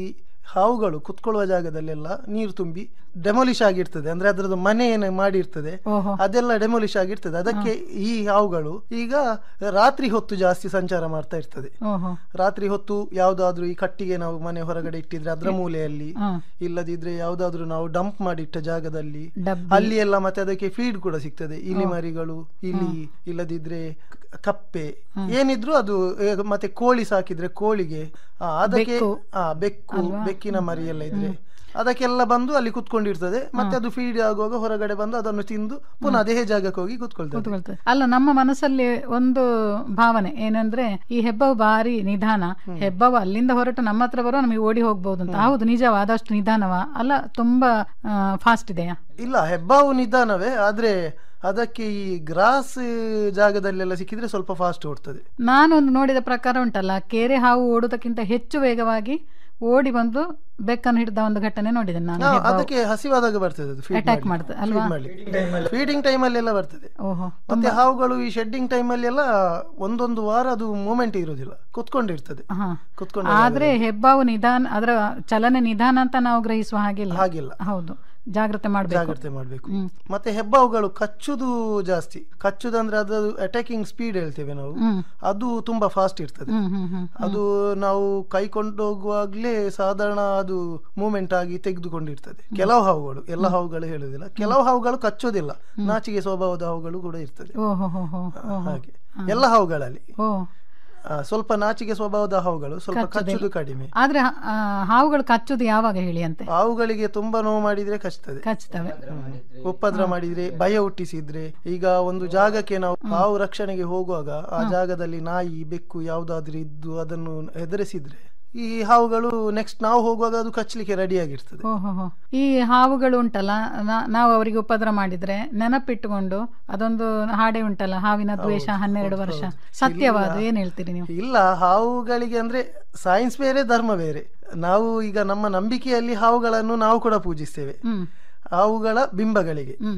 ಹಾವುಗಳು ಕುತ್ಕೊಳ್ಳುವ ಜಾಗದಲ್ಲೆಲ್ಲ ನೀರು ತುಂಬಿ ಡೆಮೊಲಿಶ್ ಆಗಿರ್ತದೆ ಅಂದ್ರೆ ಅದರದ್ದು ಮನೆ ಏನು ಮಾಡಿರ್ತದೆ ಅದೆಲ್ಲ ಡೆಮೊಲಿಶ್ ಆಗಿರ್ತದೆ ಅದಕ್ಕೆ ಈ ಹಾವುಗಳು ಈಗ ರಾತ್ರಿ ಹೊತ್ತು ಜಾಸ್ತಿ ಸಂಚಾರ ಮಾಡ್ತಾ ಇರ್ತದೆ ಓಹೋ ರಾತ್ರಿ ಹೊತ್ತು ಯಾವ್ದಾದ್ರು ಈ ಕಟ್ಟಿಗೆ ನಾವು ಮನೆ ಹೊರಗಡೆ ಇಟ್ಟಿದ್ರೆ ಅದರ ಮೂಲೆಯಲ್ಲಿ ಹ್ಮ್. ಇಲ್ಲದಿದ್ರೆ ಯಾವ್ದಾದ್ರು ನಾವು ಡಂಪ್ ಮಾಡಿಟ್ಟ ಜಾಗದಲ್ಲಿ ಡಬ್ಬಿ. ಅಲ್ಲಿ ಎಲ್ಲ ಮತ್ತೆ ಅದಕ್ಕೆ ಫೀಡ್ ಕೂಡ ಸಿಗ್ತದೆ ಇಲಿ ಮರಿಗಳು ಇಲಿ ಇಲ್ಲದಿದ್ರೆ ಕ- ಕಪ್ಪೆ ಏನಿದ್ರು ಅದು ಏ, ಮತ್ತೆ ಕೋಳಿ ಸಾಕಿದ್ರೆ ಕೋಳಿಗೆ ಆ, ಅದಕ್ಕೆ ಬೆಕ್ಕು. ಆ ಬೆಕ್ಕು ಬೆಕ್ಕಿನ ಮರಿ ಎಲ್ಲ ಇದ್ರೆ ಅದಕ್ಕೆಲ್ಲ ಬಂದು ಅಲ್ಲಿ ಕುತ್ಕೊಂಡಿರ್ತದೆ ಮತ್ತೆ ಅದು ಫೀಡ್ ಆಗುವಾಗ ಹೊರಗಡೆ ಬಂದು ಅದನ್ನು ತಿಂದು ಪುನಃ ಅದೇ ಜಾಗಕ್ಕೆ ಹೋಗಿ ಕುತ್ಕೊಳ್ತದೆ ಕೂತ್ಕೊಳ್ತದೆ ಅಲ್ಲ ನಮ್ಮ ಮನಸ್ಸಲ್ಲಿ ಒಂದು ಭಾವನೆ ಏನಂದ್ರೆ ಈ ಹೆಬ್ಬವು ಭಾರಿ ನಿಧಾನ ಹೆಬ್ಬವು ಅಲ್ಲಿಂದ ಹೊರಟು ನಮ್ಮ ಹತ್ರ ಬರೋ ನಮಗೆ ಓಡಿ ಹೋಗ್ಬೋದು ಅಂತ ಹೌದು ನಿಜವಾ ಆದಷ್ಟು ನಿಧಾನವಾ ಅಲ್ಲ ತುಂಬಾ ಫಾಸ್ಟ್ ಇದೆಯಾ ಇಲ್ಲ ಹೆಬ್ಬಾವು ನಿಧಾನವೇ ಆದ್ರೆ ಅದಕ್ಕೆ ಈ ಗ್ರಾಸ್ ಜಾಗದಲ್ಲೆಲ್ಲ ಸಿಕ್ಕಿದ್ರೆ ಸ್ವಲ್ಪ ಫಾಸ್ಟ್ ಓಡ್ತದೆ ನಾನೊಂದು ನೋಡಿದ ಪ್ರಕಾರ ಉಂಟಲ್ಲ ಕೆರೆ ಹಾವು ಓಡುವುದಕ್ಕಿಂತ ಹೆಚ್ಚು ವೇಗವಾಗಿ ಓಡಿ ಬಂದು ಬೆಕ್ಕನ್ನು ಹಿಡಿದ ಒಂದು ಘಟನೆ ನೋಡಿದ್ದೇನೆ ನಾನು ಹಾ, ಹೆಬ್ಬಾವು. ಅದಕ್ಕೆ ಹಸಿವಾದಾಗ ಬರ್ತದೆ ಅದು feed Attack ಮಾಡ್ಲಿಕ್ಕೆ. ಮಾಡ್ತದೆ, ಅಲ್ವಾ? Feed ಮಾಡ್ಲಿಕ್ಕೆ. ಫೀಡಿಂಗ್ ಟೈಮ್ ಅಲ್ಲಿ ಎಲ್ಲ ಬರ್ತದೆ ಓಹೋ ಮತ್ತೆ ಹಾವುಗಳು ಈ ಶೆಡ್ಡಿಂಗ್ ಟೈಮ್ ಅಲ್ಲಿ ಎಲ್ಲ ಒಂದೊಂದು ವಾರ ಅದು ಮೂಮೆಂಟ್ ಇರುವುದಿಲ್ಲ ಕುತ್ಕೊಂಡಿರ್ತದೆ ಹಾ. ಕುತ್ಕೊಂಡ ಆದ್ರೆ ಹೆಬ್ಬಾವು ನಿಧಾನ ಅದರ ಚಲನೆ ನಿಧಾನ ಅಂತ ನಾವು ಗ್ರಹಿಸುವ ಹಾಗಿಲ್ಲ ಹಾಗಿಲ್ಲ. ಹೌದು ಜಾಗ್ರತೆ ಮಾಡಬೇಕು ಜಾಗ್ರತೆ ಮಾಡಬೇಕು ಮತ್ತೆ ಹೆಬ್ಬಾವುಗಳು ಕಚ್ಚುದು ಜಾಸ್ತಿ ಕಚ್ಚುದಂದ್ರೆ ಅದು ಅಟ್ಯಾಕಿಂಗ್ ಸ್ಪೀಡ್ ಹೇಳ್ತೇವೆ ನಾವು ಹ್ಮ್. ಅದು ತುಂಬಾ ಫಾಸ್ಟ್ ಇರ್ತದೆ ಹ್ಮ್ ಹ್ಮ್ ಹ್ಮ್ ಅದು ನಾವು ಕೈ ಕೊಂಡೋಗುವಾಗ್ಲೇ ಸಾಧಾರಣ ಅದು ಮೂಮೆಂಟ್ ಆಗಿ ತೆಗೆದುಕೊಂಡಿರ್ತದೆ ಕೆಲವು ಹಾವುಗಳು ಎಲ್ಲ ಹಾವುಗಳು ಹೇಳುದಿಲ್ಲ ಕೆಲವು ಹಾವುಗಳು ಕಚ್ಚೋದಿಲ್ಲ ನಾಚಿಗೆ ಸ್ವಭಾವದ ಹಾವುಗಳು ಕೂಡ ಇರ್ತದೆ ಓಹೋ ಹೋ ಹೋ ಓಹೋ ಹಾಗೆ ಎಲ್ಲ ಹಾವುಗಳಲ್ಲಿ ಓ ಆ, ಸ್ವಲ್ಪ ನಾಚಿಕೆ ಸ್ವಭಾವದ ಹಾವುಗಳು ಸ್ವಲ್ಪ ಕಚ್ಚುದಿಲ್ಲ. ಕಚ್ಚುದು ಕಡಿಮೆ ಆದ್ರೆ ಆ, ಹಾವುಗಳು ಕಚ್ಚುದು ಯಾವಾಗ ಹೇಳಿ ಅಂತೆ ಹಾವುಗಳಿಗೆ ತುಂಬಾ ನೋವು ಮಾಡಿದ್ರೆ ಕಚ್ತದೆ ಕಚ್ತವೆ ಉಪದ್ರ ಮಾಡಿದ್ರೆ ಭಯ ಹುಟ್ಟಿಸಿದ್ರೆ ಈಗ ಒಂದು ಜಾಗಕ್ಕೆ ನಾವು ಹಾವು ರಕ್ಷಣೆಗೆ ಹೋಗುವಾಗ ಆ ಜಾಗದಲ್ಲಿ ನಾಯಿ ಬೆಕ್ಕು ಯಾವ್ದಾದ್ರು ಇದ್ದು ಅದನ್ನು ಹೆದರಿಸಿದ್ರೆ ಈ ಹಾವುಗಳು ನೆಕ್ಸ್ಟ್ ನಾವು ಹೋಗುವಾಗ ಅದು ಕಚ್ಚಲಿಕ್ಕೆ ರೆಡಿ ಆಗಿರ್ತದೆ ಓಹೋ ಹೋ. ಈ ಹಾವುಗಳು ಉಂಟಲ್ಲ ನಾ- ನಾವು ಅವರಿಗೆ ಉಪದ್ರ ಮಾಡಿದ್ರೆ ನೆನಪಿಟ್ಟುಕೊಂಡು ಅದೊಂದು ಹಾಡೆ ಉಂಟಲ್ಲ ಹಾವಿನ ದ್ವೇಷ ಹನ್ನೆರಡು ವರ್ಷ ಸತ್ಯವಾದ ಏನ್ ಹೇಳ್ತೀರಿ ನೀವು ಇಲ್ಲ ಹಾವುಗಳಿಗೆ ಅಂದ್ರೆ ಸೈನ್ಸ್ ಬೇರೆ ಧರ್ಮ ಬೇರೆ ನಾವು ಈಗ ನಮ್ಮ ನಂಬಿಕೆಯಲ್ಲಿ ಹಾವುಗಳನ್ನು ನಾವು ಕೂಡ ಪೂಜಿಸ್ತೇವೆ ಹ್ಮ್ ಹಾವುಗಳ ಬಿಂಬಗಳಿಗೆ ಹ್ಮ್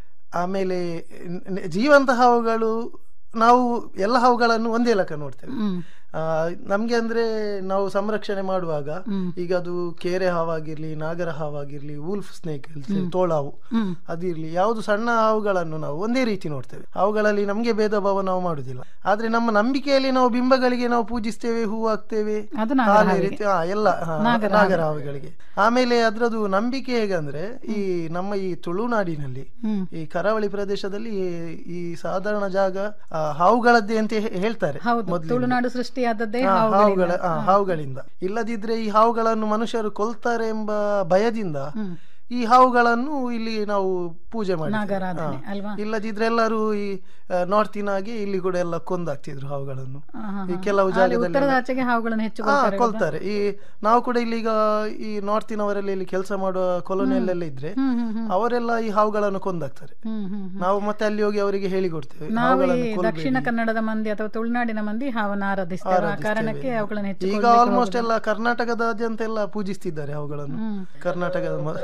ಆಮೇಲೆ ನ- ನ- ಜೀವಂತ ಹಾವುಗಳು ನಾವು ಎಲ್ಲ ಹಾವುಗಳನ್ನು ಒಂದೇ ಲೆಕ್ಕ ನೋಡ್ತೇವೆ ಹ್ಮ್ ಆ, ನಮ್ಗೆ ಅಂದ್ರೆ ನಾವು ಸಂರಕ್ಷಣೆ ಮಾಡುವಾಗ ಈಗ ಅದು ಕೇರೆ ಹಾವಾಗಿರ್ಲಿ ನಾಗರ ಹಾವಾಗಿರ್ಲಿ ವೂಲ್ಫ್ ಸ್ನೇಕ್ ತೋಳಾವು ಹ್ಮ್. ಅದಿರ್ಲಿ ಯಾವುದು ಸಣ್ಣ ಹಾವುಗಳನ್ನು ನಾವು ಒಂದೇ ರೀತಿ ನೋಡ್ತೇವೆ ಅವುಗಳಲ್ಲಿ ನಮ್ಗೆ ಭೇದ ಭಾವ ನಾವು ಮಾಡುದಿಲ್ಲ ಆದ್ರೆ ನಮ್ಮ ನಂಬಿಕೆಯಲ್ಲಿ ನಾವು ಬಿಂಬಗಳಿಗೆ ನಾವು ಪೂಜಿಸ್ತೇವೆ ಹೂ ಹಾಕ್ತೇವೆ ಅದು ನಾಗರ ಹಾಲೆ ಹಾವಿಗೆ. ರೀತಿ ಹಾ, ಎಲ್ಲ ಹಾ, ನಾಗರ ನಾಗರ ಹಾವುಗಳಿಗೆ ಆಮೇಲೆ ಅದ್ರದ್ದು ನಂಬಿಕೆ ಹೇಗಂದ್ರೆ ಈ ನಮ್ಮ ಈ ತುಳುನಾಡಿನಲ್ಲಿ ಹ್ಮ್. ಈ ಕರಾವಳಿ ಪ್ರದೇಶದಲ್ಲಿ ಈ- ಈ ಸಾಧಾರಣ ಜಾಗ ಆ, ಹಾವುಗಳದ್ದೇ ಅಂತ ಹೇ- ಹೇಳ್ತಾರೆ ಹೌದು ಮೊದ್ಲಿಂದ. ತುಳುನಾಡು ಸೃಷ್ಟಿಯಾದದ್ದೇ ಹಾ, ಹಾವುಗಳಿಂದ. ಹಾವುಗಳ ಆ, ಹಾವುಗಳಿಂದ ಇಲ್ಲದಿದ್ರೆ ಈ ಹಾವುಗಳನ್ನು ಮನುಷ್ಯರು ಕೊಲ್ತಾರೆ ಎಂಬ ಭಯದಿಂದ ಈ ಹಾವುಗಳನ್ನು ಇಲ್ಲಿ ನಾವು ಪೂಜೆ ಮಾಡಿ ನಾಗರಾಧನೆ, ಅಲ್ವಾ? ಇಲ್ಲದಿದ್ರೆ ಎಲ್ಲರೂ ಈ ನಾರ್ತಿನಾಗೆ ಇಲ್ಲಿ ಕೂಡ ಎಲ್ಲ ಕೊಂದಾಗ್ತಿದ್ರು ಹಾವುಗಳನ್ನು ಹಾ, ಹಾ, ಈ ಹಾ. ಕೆಲವು ಅಲ್ಲಿ ಜಾಗದಲ್ಲಿ ಉತ್ತರದ ಆಚೆಗೆ ಹಾವುಗಳನ್ನು ಹೆಚ್ಚು ಹಾ, ಕೊಲ್ತಾರೆ ಅಲ್ವಾ? ಕೊಲ್ತಾರೆ ಈ ನಾವು ಕೂಡ ಇಲ್ಲಿ ಈಗ ಈ ನಾರ್ತಿನವರಲ್ಲಿ ಇಲ್ಲಿ ಕೆಲಸ ಮಾಡುವ ಕೊಲೋನಿಯಲ್ಲೆಲ್ಲ ಇದ್ರೆ ಹ್ಮ್, ಹ್ಮ್, ಹ್ಮ್. ಅವರೆಲ್ಲ ಈ ಹಾವುಗಳನ್ನು ಕೊಂದಾಗ್ತಾರೆ ಹ್ಮ್, ಹ್ಮ್, ಹ್ಮ್. ನಾವು ಮತ್ತೆ ಅಲ್ಲಿ ಹೋಗಿ ಅವರಿಗೆ ಹೇಳಿಕೊಡ್ತೇವೆ ನಾವು ಈ ಹಾವುಗಳನ್ನು ಕೊಲ್ಬೇಡಿ. ದಕ್ಷಿಣ ಕನ್ನಡದ ಮಂದಿ ಅಥವಾ ತುಳುನಾಡಿನ ಮಂದಿ ಹಾವನ್ನ ಆರಾಧಿಸ್ತೇವೆ ಆ ಆರಾಧಿಸ್ತೇವೆ. ಕಾರಣಕ್ಕೆ ಅವುಗಳನ್ನು ಹೆಚ್ಚು ಈಗ ಕೊಲ್ಲಿಕ್ಕೆ ಆಲ್ಮೋಸ್ಟ್ ಹೋಗುದು. ಎಲ್ಲ ಕರ್ನಾಟಕದಾದ್ಯಂತ ಎಲ್ಲ ಪೂಜಿಸ್ತಿದ್ದಾರೆ ಅವುಗಳನ್ನು ಹ್ಮ್. ಕರ್ನಾಟಕದ ಮ-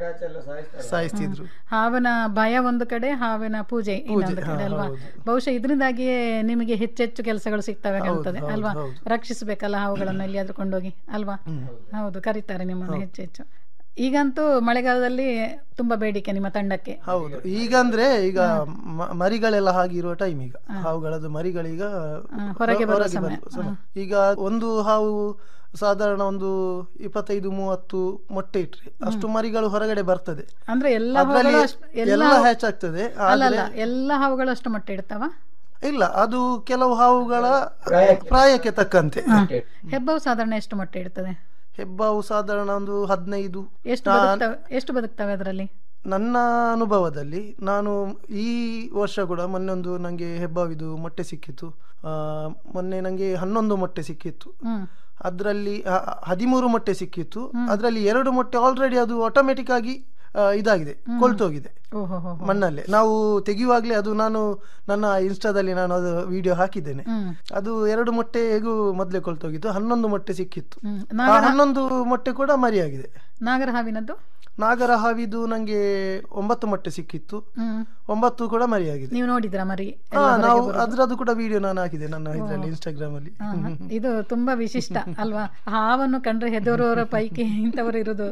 ಸಾಯಿಸ್ತಿದ್ರು ಹಾವಿನ ಭಯ ಒಂದು ಕಡೆ ಹಾವಿನ ಪೂಜೆ ಇನ್ನೊಂದು ಹಾ, ಕಡೆ ಅಲ್ವಾ ಹೌದು. ಬಹುಶಃ ಇದರಿಂದಾಗಿಯೇ ನಿಮಗೆ ಹೆಚ್ಚೆಚ್ಚು ಕೆಲಸಗಳು ಸಿಗ್ತವೆ ಕಾಣ್ತದೆ ಹೌದು, ಅಲ್ವಾ ಹೌದು. ರಕ್ಷಿಸಬೇಕಲ್ಲ ಹಾವುಗಳನ್ನು ಎಲ್ಲಿಯಾದ್ರೂ ಕೊಂಡೋಗಿ ಅಲ್ವಾ ಹೌದು ಕರೀತಾರೆ ನಿಮ್ಮನ್ನು ಹೆಚ್ಚು ಹೆಚ್ಚು ಈಗಂತೂ ಮಳೆಗಾಲದಲ್ಲಿ ತುಂಬಾ ಬೇಡಿಕೆ ನಿಮ್ಮ ತಂಡಕ್ಕೆ ಹೌದು ಈಗ ಅಂದ್ರೆ ಈಗ ಮ- ಮರಿಗಳೆಲ್ಲ ಹಾಗಿರುವ ಟೈಮ್ ಈಗ ಹಾವುಗಳದ್ದು ಮರಿಗಳೀಗ ಹೊರಗೆ ಬರುವ ಹೊರಗೆ ಸಮಯ. ಬರುವ ಸಮಯ. ಈಗ ಒಂದು ಹಾವು ಸಾಧಾರಣ ಒಂದು ಇಪ್ಪತ್ತೈದು ಮೂವತ್ತು ಮೊಟ್ಟೆ ಇಟ್ರೆ ಅಷ್ಟು ಮರಿಗಳು ಹೊರಗಡೆ ಬರ್ತದೆ ಅಂದ್ರೆ ಎಲ್ಲ ಅದ್ರಲ್ಲಿ ಹಾವುಗಳು ಅಷ್ಟ್- ಎಲ್ಲ ಎಲ್ಲ ಹ್ಯಾಚ್ ಆಗ್ತದೆ ಅಲ್ಲಲ್ಲ ಆದ್ರೆ ಎಲ್ಲ ಹಾವುಗಳು ಅಷ್ಟು ಮೊಟ್ಟೆ ಇಡ್ತಾವ ಇಲ್ಲ ಅದು ಕೆಲವು ಹಾವುಗಳ ಪ್ರಾಯಕ್ಕೆ ತಕ್ಕಂತೆ ಹೆಬ್ಬವು ಸಾಧಾರಣ ಎಷ್ಟು ಮೊಟ್ಟೆ ಇಡ್ತದೆ ಹೆಬ್ಬಾವು ಸಾಧಾರಣ ಒಂದು ಹದಿನೈದು ಎಷ್ಟು ನಾನ್- ಬದುಕ್ತವೆ ಎಷ್ಟು ಬದುಕ್ತವೆ ಅದರಲ್ಲಿ ನನ್ನ ಅನುಭವದಲ್ಲಿ ನಾನು ಈ ವರ್ಷ ಕೂಡ ಮೊನ್ನೆ ಒಂದು ನನಗೆ ಹೆಬ್ಬಾವಿದು ಮೊಟ್ಟೆ ಸಿಕ್ಕಿತ್ತು ಆ, ಮೊನ್ನೆ ನನಗೆ ಹನ್ನೊಂದು ಮೊಟ್ಟೆ ಸಿಕ್ಕಿತ್ತು ಹ್ಮ್ ಅದರಲ್ಲಿ ಹದಿಮೂರು ಮೊಟ್ಟೆ ಸಿಕ್ಕಿತ್ತು ಅದರಲ್ಲಿ ಎರಡು ಮೊಟ್ಟೆ ಆಲ್ರೆಡಿ ಅದು ಆಟೋಮೆಟಿಕ್ ಆಗಿ ಆ, ಇದಾಗಿದೆ ಕೊಳ್ತೋಗಿದೆ ಓಹೋ ಹೋ ಮಣ್ಣಲ್ಲೇ ನಾವು ತೆಗೆಯುವಾಗಲೇ ಅದು ನಾನು ನನ್ನ ಇನ್ಸ್ಟಾದಲ್ಲಿ ನಾನು ಅದು ವಿಡಿಯೋ ಹಾಕಿದ್ದೇನೆ ಹ್ಮ್ ಅದು ಎರಡು ಮೊಟ್ಟೆ ಹೇಗೂ ಮೊದಲೇ ಕೊಳ್ತೋಗಿತ್ತು ಹನ್ನೊಂದು ಮೊಟ್ಟೆ ಸಿಕ್ಕಿತ್ತು ಹ್ಮ್ ಆ ನಾಗರ ಹನ್ನೊಂದು ಮೊಟ್ಟೆ ಕೂಡ ಮರಿಯಾಗಿದೆ ನಾಗರ ಹಾವಿನದ್ದು ನಾಗರ ಹಾವಿದು ನಂಗೆ ಒಂಬತ್ತು ಮೊಟ್ಟೆ ಸಿಕ್ಕಿತ್ತು ಹ್ಮ್. ಒಂಬತ್ತು ಕೂಡ ಮರಿಯಾಗಿದೆ ನೀವು ನೋಡಿದ್ರ ಮರಿ ಹಾ ಎಲ್ಲ ಹೊರಗೆ ನಾವು ಬರೋದು? ಅದ್ರದ್ದು ಕೂಡ ವಿಡಿಯೋ ನಾನು ಹಾಕಿದೆ ನನ್ನ ಓ. ಇದ್ರಲ್ಲಿ ಇನ್ಸ್ಟಾಗ್ರಾಮ್ ಅಲ್ಲಿ ಹಾ, ಹಾ. ಇದು ತುಂಬಾ ವಿಶಿಷ್ಟ ಅಲ್ವಾ ಹಾವನ್ನು ಕಂಡ್ರೆ ಹೆದರುವವರ ಪೈಕಿ ಇಂಥವರು ಇರುವುದು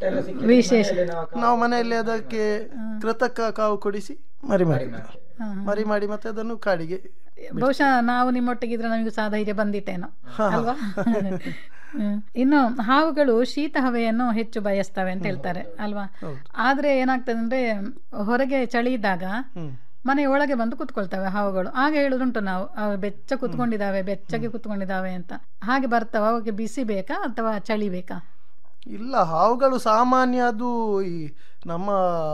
ವಿಶೇಷ ನಾವು ಮನೆಯಲ್ಲಿ ಅದಕ್ಕೆ ಕೃತಕ ಕಾವು ಕೊಡಿಸಿ ಮರಿ ಮಾಡಿ ಹಾ, ಹಾ. ಮರಿ ಮಾಡಿ ಮತ್ತೆ ಅದನ್ನು ಕಾಡಿಗೆ ಬಹುಶಃ ನಾವು ನಿಮ್ಮೊಟ್ಟಿಗಿದ್ರೆ ನಮಗೂ ಸಹ ಧೈರ್ಯ ಬಂದಿತ್ತೇನೋ ಹಾ. ಅಲ್ವಾ ಹ್ಮ್. ಇನ್ನು ಹಾವುಗಳು ಶೀತ ಹವೆಯನ್ನು ಹೆಚ್ಚು ಬಯಸ್ತವೆ ಅಂತ ಹೇಳ್ತಾರೆ ಅಲ್ವಾ ಆದ್ರೆ ಏನಾಗ್ತದೆ ಅಂದ್ರೆ ಹೊರಗೆ ಚಳಿ ಇದ್ದಾಗ ಮನೆ ಒಳಗೆ ಬಂದು ಕುತ್ಕೊಳ್ತವೆ ಹಾವುಗಳು ಆಗ ಹೇಳುದುಂಟು ನಾವು ಅವು ಬೆಚ್ಚ ಕುತ್ಕೊಂಡಿದ್ದಾವೆ ಬೆಚ್ಚಗೆ ಕುತ್ಕೊಂಡಿದ್ದಾವೆ ಅಂತ ಹಾಗೆ ಬರ್ತಾವ ಅವಕ್ಕೆ ಬಿಸಿ ಬೇಕಾ ಅಥವಾ ಚಳಿ ಬೇಕಾ ಇಲ್ಲ ಹಾವುಗಳು ಸಾಮಾನ್ಯ ಅದು ಈ ನಮ್ಮ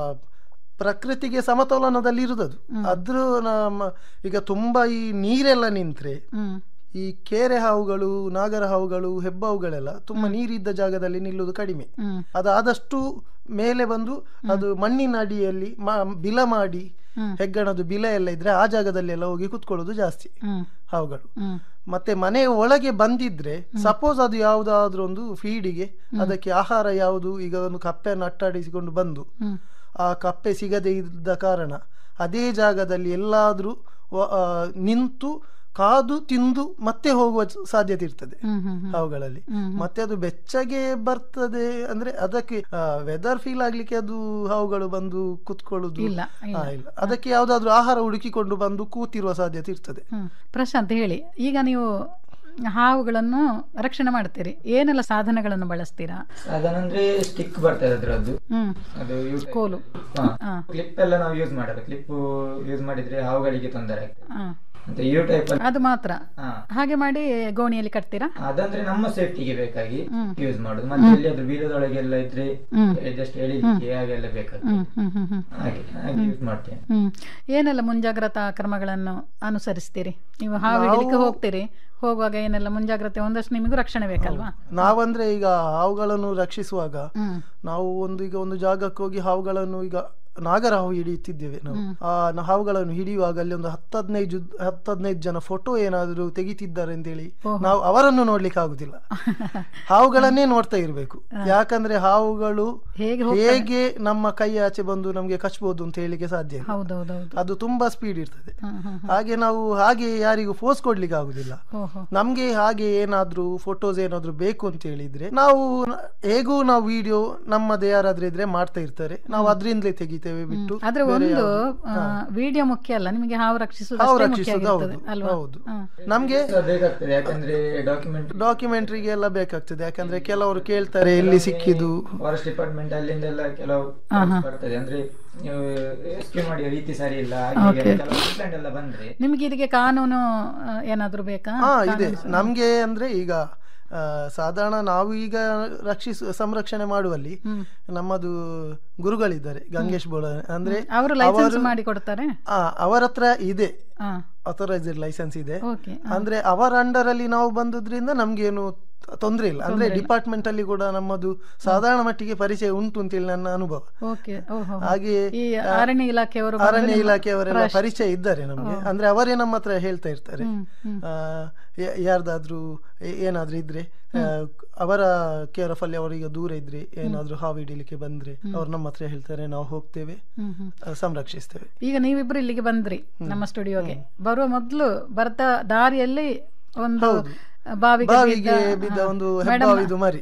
ಪ್ರಕೃತಿಗೆ ಸಮತೋಲನದಲ್ಲಿ ಇರುದದು ಅದ್ರ ನಮ್ಮ ಈಗ ತುಂಬಾ ಈ ನೀರೆಲ್ಲ ನಿಂತ್ರೆ ಹ್ಮ್ ಈ ಕೆರೆ ಹಾವುಗಳು ನಾಗರ ಹಾವುಗಳು ಹೆಬ್ಬಾವುಗಳೆಲ್ಲ ತುಂಬಾ ನೀರಿದ್ದ ಜಾಗದಲ್ಲಿ ನಿಲ್ಲುವುದು ಕಡಿಮೆ ಹ್ಮ್. ಅದು ಆದಷ್ಟು ಮೇಲೆ ಬಂದು ಅದು ಮಣ್ಣಿನ ಅಡಿಯಲ್ಲಿ ಮ- ಬಿಲ ಮಾಡಿ ಹ್ಮ್. ಹೆಗ್ಗಣದು ಬಿಲ ಎಲ್ಲ ಇದ್ರೆ ಆ ಜಾಗದಲ್ಲಿ ಎಲ್ಲ ಹೋಗಿ ಕುತ್ಕೊಳ್ಳೋದು ಜಾಸ್ತಿ ಹ್ಮ್ ಹಾವುಗಳು ಹ್ಮ್ ಮತ್ತೆ ಮನೆ ಒಳಗೆ ಬಂದಿದ್ರೆ ಸಪೋಸ್ ಅದು ಯಾವುದಾದ್ರೂ ಒಂದು ಫೀಡಿಗೆ ಅದಕ್ಕೆ ಆಹಾರ ಯಾವುದು ಈಗ ಒಂದು ಕಪ್ಪೆಯನ್ನು ಅಟ್ಟಾಡಿಸಿಕೊಂಡು ಬಂದು ಹ್ಮ್. ಆ ಕಪ್ಪೆ ಸಿಗದೆ ಇದ್ದ ಕಾರಣ ಅದೇ ಜಾಗದಲ್ಲಿ ಎಲ್ಲಾದ್ರೂ ವ- ಆ, ನಿಂತು ಕಾದು ತಿಂದು ಮತ್ತೆ ಹೋಗುವ ಚ- ಸಾಧ್ಯತೆ ಇರ್ತದೆ ಹ್ಮ್ ಹ್ಮ್ ಹ್ಮ್. ಅವುಗಳಲ್ಲಿ ಹ್ಮ್ ಹ್ಮ್. ಮತ್ತೆ ಅದು ಬೆಚ್ಚಗೆ ಬರ್ತದೆ ಅಂದ್ರೆ ಅದಕ್ಕೆ ವೆದರ್ ಫೀಲ್ ಆಗ್ಲಿಕ್ಕೆ ಅದು ಹಾವುಗಳು ಬಂದು ಕುತ್ಕೊಳ್ಳುದು ಇಲ್ಲ, ಇಲ್ಲ. ಹಾ, ಇಲ್ಲ ಅದಕ್ಕೆ ಯಾವ್ದಾದ್ರು ಆಹಾರ ಹುಡುಕಿಕೊಂಡು ಬಂದು ಕೂತಿರುವ ಸಾಧ್ಯತೆ ಇರ್ತದೆ ಹ್ಮ್. ಪ್ರಶಾಂತ್ ಹೇಳಿ ಈಗ ನೀವು ಹಾವುಗಳನ್ನು ರಕ್ಷಣೆ ಮಾಡ್ತೀರಿ ಏನೆಲ್ಲ ಸಾಧನಗಳನ್ನು ಬಳಸ್ತೀರಾ ಅದನಂದ್ರೆ ಸ್ಟಿಕ್ ಬರ್ತದೆ ಅದ್ರದ್ದು ಹ್ಮ್. ಅದು use- ಕೋಲು. ಹಾ. ಹಾ. ಕ್ಲಿಪ್ ಎಲ್ಲ ನಾವು ಯೂಸ್ ಮಾಡೋದು ಕ್ಲಿಪ್ ಯೂಸ್ ಮಾಡಿದ್ರೆ ಹಾವುಗಳಿಗೆ ತೊಂದರೆ ಆಗ್ತದೆ ಹಾ. ಮತ್ತೆ ಯು ಟೈಪ್ ಅದು ಮಾತ್ರ ಹಾ. ಹಾಗೆ ಮಾಡಿ ಗೋಣಿಯಲ್ಲಿ ಕಟ್ತೀರಾ ಅದಂದ್ರೆ ನಮ್ಮ ಸೇಫ್ಟಿಗೆ ಬೇಕಾಗಿ ಹ್ಮ್. ಯೂಸ್ ಮಾಡುದು ಮತ್ತೆ ಹ್ಮ್. ಎಲ್ಲಿಯಾದ್ರೂ ಬೀಳದೊಳಗೆಲ್ಲ ಇದ್ರೆ ಹ್ಮ್. ಜಸ್ಟ್ ಎಳಿಲಿಕ್ಕೆ ಹಾಗೆಲ್ಲ ಬೇಕಾಗ್ತದೆ ಹ್ಮ್ ಹ್ಮ್ ಹ್ಮ್ ಹ್ಮ್ ಹಾಗೆ ಹಾಗೆ ಯೂಸ್ ಮಾಡ್ತೇನೆ ಹ್ಮ್ ಏನೆಲ್ಲ ಮುಂಜಾಗ್ರತಾ ಕ್ರಮಗಳನ್ನು ಅನುಸರಿಸ್ತೀರಿ ನೀವು ಹಾವು ನಾವು- ಹಿಡಿಲಿಕ್ಕೆ ಹೋಗ್ತೀರಿ ಹೋಗುವಾಗ ಏನೆಲ್ಲ ಮುಂಜಾಗ್ರತೆ ಒಂದಷ್ಟು ನಿಮಗೂ ರಕ್ಷಣೆ ಬೇಕಲ್ವಾ ನಾವಂದ್ರೆ ಈಗ ಹಾವುಗಳನ್ನು ರಕ್ಷಿಸುವಾಗ ಹ್ಮ್. ನಾವು ಒಂದು ಈಗ ಒಂದು ಜಾಗಕ್ಕೆ ಹೋಗಿ ಹಾವುಗಳನ್ನು ಈಗ ನಾಗರ ಹಾವು ಹಿಡಿಯುತ್ತಿದ್ದೇವೆ ನಾವು ಹ್ಮ್. ಆ ನ- ಹಾವುಗಳನ್ನು ಹಿಡಿಯುವಾಗ ಅಲ್ಲಿ ಒಂದು ಹತ್ತದ್ನೈದು ಹತ್ತದ್ನೈದು ಜನ ಫೋಟೋ ಏನಾದರೂ ತೆಗಿತಿದ್ದಾರೆ ಅಂತೇಳಿ ಓಹೋ. ನಾವು ಅವರನ್ನು ನೋಡ್ಲಿಕ್ಕೆ ಆಗುದಿಲ್ಲ ಹಾವುಗಳನ್ನೇ ನೋಡ್ತಾ ಇರಬೇಕು ಯಾಕಂದ್ರೆ ಹಾವುಗಳು ಹೇಗೆ ಹೋಗ್ತವೆ? ಹೇಗೆ ನಮ್ಮ ಕೈ ಆಚೆ ಬಂದು ನಮ್ಗೆ ಕಚ್ಬಹುದು ಅಂತ ಹೇಳಿಕ್ಕೆ ಸಾಧ್ಯ ಇಲ್ಲ ಹೌದೌದೌದು ಅದು ತುಂಬಾ ಸ್ಪೀಡ್ ಇರ್ತದೆ ಹ್ಮ್ ಹ್ಮ್ ಹ್ಮ್. ಹಾಗೆ ನಾವು ಹಾಗೆ ಯಾರಿಗೂ ಫೋರ್ಸ್ ಕೊಡ್ಲಿಕ್ಕೆ ಆಗುದಿಲ್ಲ ಓಹೋ. ನಮ್ಗೆ ಹಾಗೆ ಏನಾದ್ರೂ ಫೋಟೋಸ್ ಏನಾದ್ರೂ ಬೇಕು ಅಂತ ಹೇಳಿದ್ರೆ ನಾವು ನ- ಹೇಗೂ ನಾವು ವಿಡಿಯೋ ನಮ್ಮದೇ ಯಾರಾದ್ರೂ ಇದ್ರೆ ಮಾಡ್ತಾ ಇರ್ತಾರೆ ನಾವು ಅದರಿಂದಲೇ ತೆಗಿತೇವೆ ಬಿಟ್ಟು ಆದ್ರೆ ಬೇರೆ ಒಂದು ಯಾವ್ದು- ವಿಡಿಯೋ ಮುಖ್ಯ ಅಲ್ಲ ನಿಮಗೆ ಹಾವು ರಕ್ಷಿಸುವುದು ಹಾವು ಅಷ್ಟೇ ಮುಖ್ಯ ರಕ್ಷಿಸುವುದು ಆಗಿರ್ತದೆ ಹೌದು, ಅಲ್ವಾ ಹೌದು. ಹ್ಮ್. ನಮ್ಗೆ ಬೇಕಾಗ್ತದೆ ಯಾಕಂದ್ರೆ ಡಾಕ್ಯುಮೆಂಟ್ ಡಾಕ್ಯುಮೆಂಟ್ರಿಗೆ ಎಲ್ಲ ಬೇಕಾಗ್ತದೆ ಯಾಕಂದ್ರೆ ಕೆಲವರು ಕೇಳ್ತಾರೆ ಎಲ್ಲಿ ಸಿಕ್ಕಿದು ಫಾರೆಸ್ಟ್ ಡಿಪಾರ್ಟ್ಮೆಂಟ್ ಅಲ್ಲಿಂದ ಎಲ್ಲ ಕೆಲವು ಆಹಾ. ಬರ್ತದೆ ಅಂದ್ರೆ ನೀವು ರೆಸ್ಕ್ಯೂ ಮಾಡಿ ರೀತಿ ಸರಿ ಇಲ್ಲ ಹಾಗೆ Okay. ಹೀಗೆ ಕೆಲವು ಕಂಪ್ಲೇಂಟ್ ಎಲ್ಲ ಬಂದ್ರೆ ನಿಮ್ಗೆ ಇದಕ್ಕೆ ಕಾನೂನು ಆ, ಏನಾದ್ರೂ ಬೇಕಾ ಹಾ ಇದೆ ಕಾನೂನು- ನಮ್ಗೆ ಅಂದ್ರೆ ಈಗ ಆ, ಸಾಧಾರಣ ನಾವು ಈಗ ರಕ್ಷಿಸ ಸಂರಕ್ಷಣೆ ಮಾಡುವಲ್ಲಿ ನಮ್ಮದು ಗುರುಗಳಿದ್ದಾರೆ ಗಂಗೇಶ್ ಬೋಳ ಅಂದ್ರೆ ಅವರು ಲೈಸೆನ್ಸ್ ಅವರು- ಮಾಡಿ ಕೊಡ್ತಾರೆ ಆ, ಅವರ ಹತ್ರ ಇದೆ ಹಾ. ಅಥರೈಸ್ಡ್ ಲೈಸೆನ್ಸ್ ಇದೆ Okay, ಅಂದ್ರೆ ಅವರ ಅಂಡರ್ ಅಲ್ಲಿ ನಾವು ಬಂದುದ್ರಿಂದ ನಮ್ಗೇನು ತೊಂದ್ರೆ ಇಲ್ಲ ಅಂದ್ರೆ ತೊಂದ್ರೆ ಇಲ್ಲ. ಡಿಪಾರ್ಟ್ಮೆಂಟ್ ಅಲ್ಲಿ ಕೂಡ ನಮ್ಮದು ಸಾಧಾರಣ ಮಟ್ಟಿಗೆ ಪರಿಚಯ ಉಂಟು ಅಂತೇಳಿ ನನ್ನ ಅನುಭವ ಓಕೆ ಓಹೋ ಹಾಗೆ ಈ ಆ, ಅರಣ್ಯ ಇಲಾಖೆಯವರು ಬಂದು ಅರಣ್ಯ ನಿಮ್ಮ ಇಲಾಖೆಯವರೆಲ್ಲ ಪ್ರಶ್- ಪರಿಚಯ ಇದ್ದಾರೆ ನಮ್ಗೆ ಓ. ಅಂದ್ರೆ ಅವರೇ ನಮ್ಮ ಹತ್ರ ಹೇಳ್ತಾ ಇರ್ತಾರೆ ಹ್ಮ್, ಹ್ಮ್. ಆ, ಯ- ಯಾರ್ದಾದ್ರೂ ಏ- ಏನಾದ್ರೂ ಇದ್ರೆ ಆ, ಅವರ ಕೇರ್ ಆಫ್ ಅಲ್ಲಿ ಅವರಿಗೆ ದೂರ ಇದ್ರೆ ಏನಾದ್ರೂ ಹಾವು ಹಿಡಿಲಿಕ್ಕೆ ಬಂದ್ರೆ ಅವ್ರು ನಮ್ಮ ಹತ್ರ ಹೇಳ್ತಾರೆ ನಾವು ಹೋಗ್ತೇವೆ ಹ್ಮ್, ಹ್ಮ್. ಆ, ಸಂರಕ್ಷಿಸ್ತೇವೆ ಈಗ ನೀವಿಬ್ರು ಇಲ್ಲಿಗೆ ಬಂದ್ರಿ ನಮ್ಮ ಸ್ಟುಡಿಯೋಗೆ ಬರುವ ಮೊದಲು ಬರ್ತಾ ದಾರಿಯಲ್ಲಿ ಒಂದು ಬಾವಿಗೆ ಬಾವಿಗೆ ಬಿದ್ದ- ಬಿದ್ದ ಹಾ. ಒಂದು ಮೇಡಮ್ ಹೆಬ್ಬಾವಿದು ಮರಿ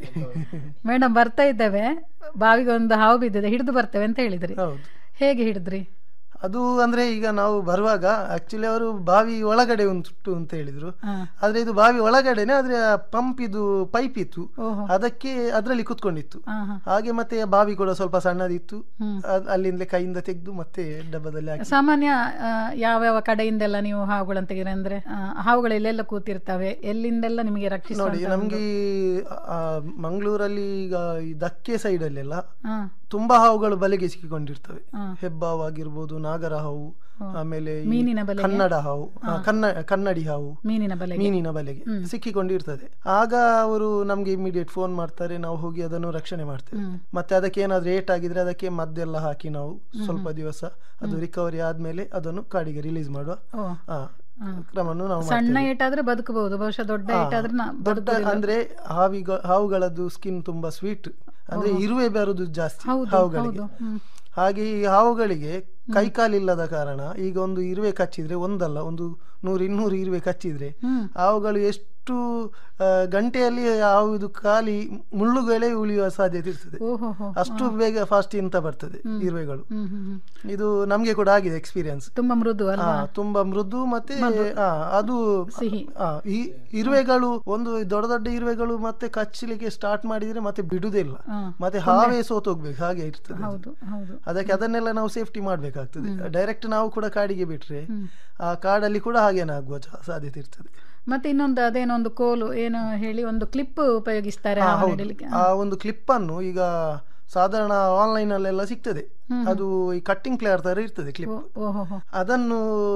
ಮೇಡಮ್ ಬರ್ತಾ ಇದ್ದೇವೆ ಬಾವಿಗೆ ಒಂದು ಹಾವು ಬಿದ್ದಿದೆ ಹಿಡಿದು ಬರ್ತೇವೆ ಅಂತ ಹೇಳಿದ್ರಿ ಹೌದು ಹೇಗೆ ಹಿಡಿದ್ರಿ ಅದು ಅಂದ್ರೆ ಈಗ ನಾವು ಬರುವಾಗ ಆಕ್ಚುಲಿ ಅವರು ಬಾವಿ ಒಳಗಡೆ ಉಂಟು ಅಂತ ಹೇಳಿದ್ರು ಹಾ. ಆದ್ರೆ ಇದು ಬಾವಿ ಒಳಗಡೆನೆ ಆದ್ರೆ ಪಂಪ್ ಇದು ಪೈಪ್ ಇತ್ತು ಓಹೋ. ಅದಕ್ಕೆ ಅದರಲ್ಲಿ ಕುತ್ಕೊಂಡಿತ್ತು ಹಾ, ಹಾ. ಹಾಗೆ ಮತ್ತೆ ಬಾವಿ ಕೂಡ ಸ್ವಲ್ಪ ಸಣ್ಣದಿತ್ತು ಹ್ಮ್. ಅದ್- ಅಲ್ಲಿಂದಲೇ ಕೈಯಿಂದ ತೆಗೆದು ಮತ್ತೆ ಡಬ್ಬದಲ್ಲಿ ಹಾಕಿ ಸಾಮಾನ್ಯ ಆ, ಯಾವ್ಯಾವ ಕಡೆಯಿಂದೆಲ್ಲ ನೀವು ಹಾವುಗಳನ್ನು ತೆಗೆದ್ರೆ ಅಂದ್ರೆ ಆ, ಹಾವುಗಳು ಎಲ್ಲೆಲ್ಲ ಕೂತಿರ್ತವೆ ಎಲ್ಲಿಂದೆಲ್ಲ ನಿಮಗೆ ನೋಡಿ ರಕ್ಷಿಸುವಂತ ನಮ್ಗೆ ಈ, ಆ, ಮಂಗಳೂರಲ್ಲಿ ಈಗ ಈ ದಕ್ಕೆ ಸೈಡ್ ಅಲ್ಲೆಲ್ಲ ಹಾ. ತುಂಬಾ ಹಾವುಗಳು ಬಲೆಗೆ ಸಿಕ್ಕಿಕೊಂಡಿರ್ತವೆ ಹಾ. ಹೆಬ್ಬಾವು ಆಗಿರ್ಬೋದು ನಾಗರ ಹಾವು ಆಮೇಲೆ ಈ ಮೀನಿನ ಬಲೆಗೆ? ಕನ್ನಡ ಹಾವು ಆ, ಕನ್ನ ಕನ್ನಡಿ ಹಾವು ಮೀನಿನ ಬಲೆಗೆ ಮೀನಿನ ಬಲೆಗೆ ಸಿಕ್ಕಿಕೊಂಡಿರ್ತದೆ ಆಗ ಅವರು ನಮ್ಗೆ ಇಮಿಡಿಯೇಟ್ ಫೋನ್ ಮಾಡ್ತಾರೆ ನಾವು ಹೋಗಿ ಅದನ್ನು ರಕ್ಷಣೆ ಮಾಡ್ತೇವೆ ಹ್ಮ್. ಮತ್ತೆ ಅದಕ್ಕೆ ಏನಾದ್ರೂ ಏಟ್ ಆಗಿದ್ರೆ ಅದಕ್ಕೆ ಮದ್ದೆಲ್ಲ ಹಾಕಿ ನಾವು ಸ್ವಲ್ಪ ದಿವಸ ಅದು ರಿಕವರಿ ಆದ್ಮೇಲೆ ಅದನ್ನು ಕಾಡಿಗೆ ರಿಲೀಸ್ ಮಾಡುವ ಓ. ಆ, ಹ್ಮ್. ಕ್ರಮವನ್ನು ನಾವು ಸಣ್ಣ ಮಾಡ್ತೇವೆ. ಏಟಾದ್ರೆ ಬದುಕಬಹುದು ಬಹುಶಃ ದೊಡ್ಡ ಹಾ, ಏಟಾದ್ರೆ ನಾ- ದೊಡ್ಡ ಬದುಕುವುದಿಲ್ಲ. ಅಂದ್ರೆ ಹಾವಿಗ ಹಾವುಗಳದ್ದು ಸ್ಕಿನ್ ತುಂಬಾ ಸ್ವೀಟ್ ಅಂದ್ರೆ ಓಹೋ. ಇರುವೆ ಬರುದು ಜಾಸ್ತಿ ಹೌದು, ಹಾವುಗಳಿಗೆ ಹೌದು. ಹ್ಮ್. ಹಾಗೆ ಈ ಹಾವುಗಳಿಗೆ ಕೈಕಾಲಿಲ್ಲದ ಕಾರಣ ಈಗ ಒಂದು ಇರುವೆ ಕಚ್ಚಿದ್ರೆ ಒಂದಲ್ಲ ಒಂದು ನೂರು ಇನ್ನೂರು ಇರುವೆ ಕಚ್ಚಿದ್ರೆ ಹ್ಮ್. ಹಾವುಗಳು ಎಷ್ಟು ಆ, ಗಂಟೆಯಲ್ಲಿ ಹಾವುದು ಖಾಲಿ ಮುಳ್ಳುಗಳೇ ಉಳಿಯುವ ಸಾಧ್ಯತೆ ಇರ್ತದೆ ಓಹೋಹೋ. ಅಷ್ಟು ಬೇಗ ಫಾಸ್ಟ್ ಇಂತ ಬರ್ತದೆ ಇರುವೆಗಳು ಹ್ಮ್, ಹ್ಮ್, ಹ್ಮ್. ಇದು ನಮ್ಗೆ ಕೂಡ ಆಗಿದೆ ಎಕ್ಸ್ಪೀರಿಯನ್ಸ್ ತುಂಬಾ ಮೃದು ಅಲ್ವಾ ತುಂಬಾ ಮೃದು ಮತ್ತೆ ಮೃದು. ಆ, ಅದು ಸಿಹಿ. ಆ, ಈ ಇರುವೆಗಳು ಒಂದು ದೊಡ್ಡ ದೊಡ್ಡ ಇರುವೆಗಳು ಮತ್ತೆ ಕಚ್ಚಲಿಕ್ಕೆ ಸ್ಟಾರ್ಟ್ ಮಾಡಿದ್ರೆ ಮತ್ತೆ ಬಿಡುದಿಲ್ಲ ಹಾ. ಮತ್ತೆ ಹಾವೇ ಸೋತೋಗ್ಬೇಕು ಹಾಗೆ ಇರ್ತದೆ ಅದು. ಹೌದು ಹೌದು ಅದಕ್ಕೆ ಅದನ್ನೆಲ್ಲ ನಾವು ಸೇಫ್ಟಿ ಮಾಡ್ಬೇಕಾಗ್ತದೆ ಹ್ಮ್. ಡೈರೆಕ್ಟ್ ನಾವು ಕೂಡ ಕಾಡಿಗೆ ಬಿಟ್ರೆ ಹ್ಮ್. ಆ ಕಾಡಲ್ಲಿ ಕೂಡ ಹಾಗೇನೆ ಆಗುವ ಚ- ಸಾಧ್ಯತೆ ಇರ್ತದೆ ಮತ್ತೆ ಇನ್ನೊಂದು ಅದೇನೋ ಒಂದು ಕೋಲು ಏನು ಹೇಳಿ ಒಂದು ಕ್ಲಿಪ್ ಉಪಯೋಗಿಸ್ತಾರೆ ಆ, ಹಾವು ಹೌದು. ಹಿಡಿಲಿಕ್ಕೆ ಆ ಒಂದು ಕ್ಲಿಪ್ ಅನ್ನು ಈಗ ಸಾಧಾರಣ ಆನ್ಲೈನ್ ಅಲ್ಲೆಲ್ಲ ಸಿಗ್ತದೆ ಹ್ಮ್. ಅದು ಈ ಕಟ್ಟಿಂಗ್ ಪ್ಲೇಯರ್ ತರ ಇರ್ತದೆ ಕ್ಲಿಪ್ ಓಹೋ ಅದನ್ನು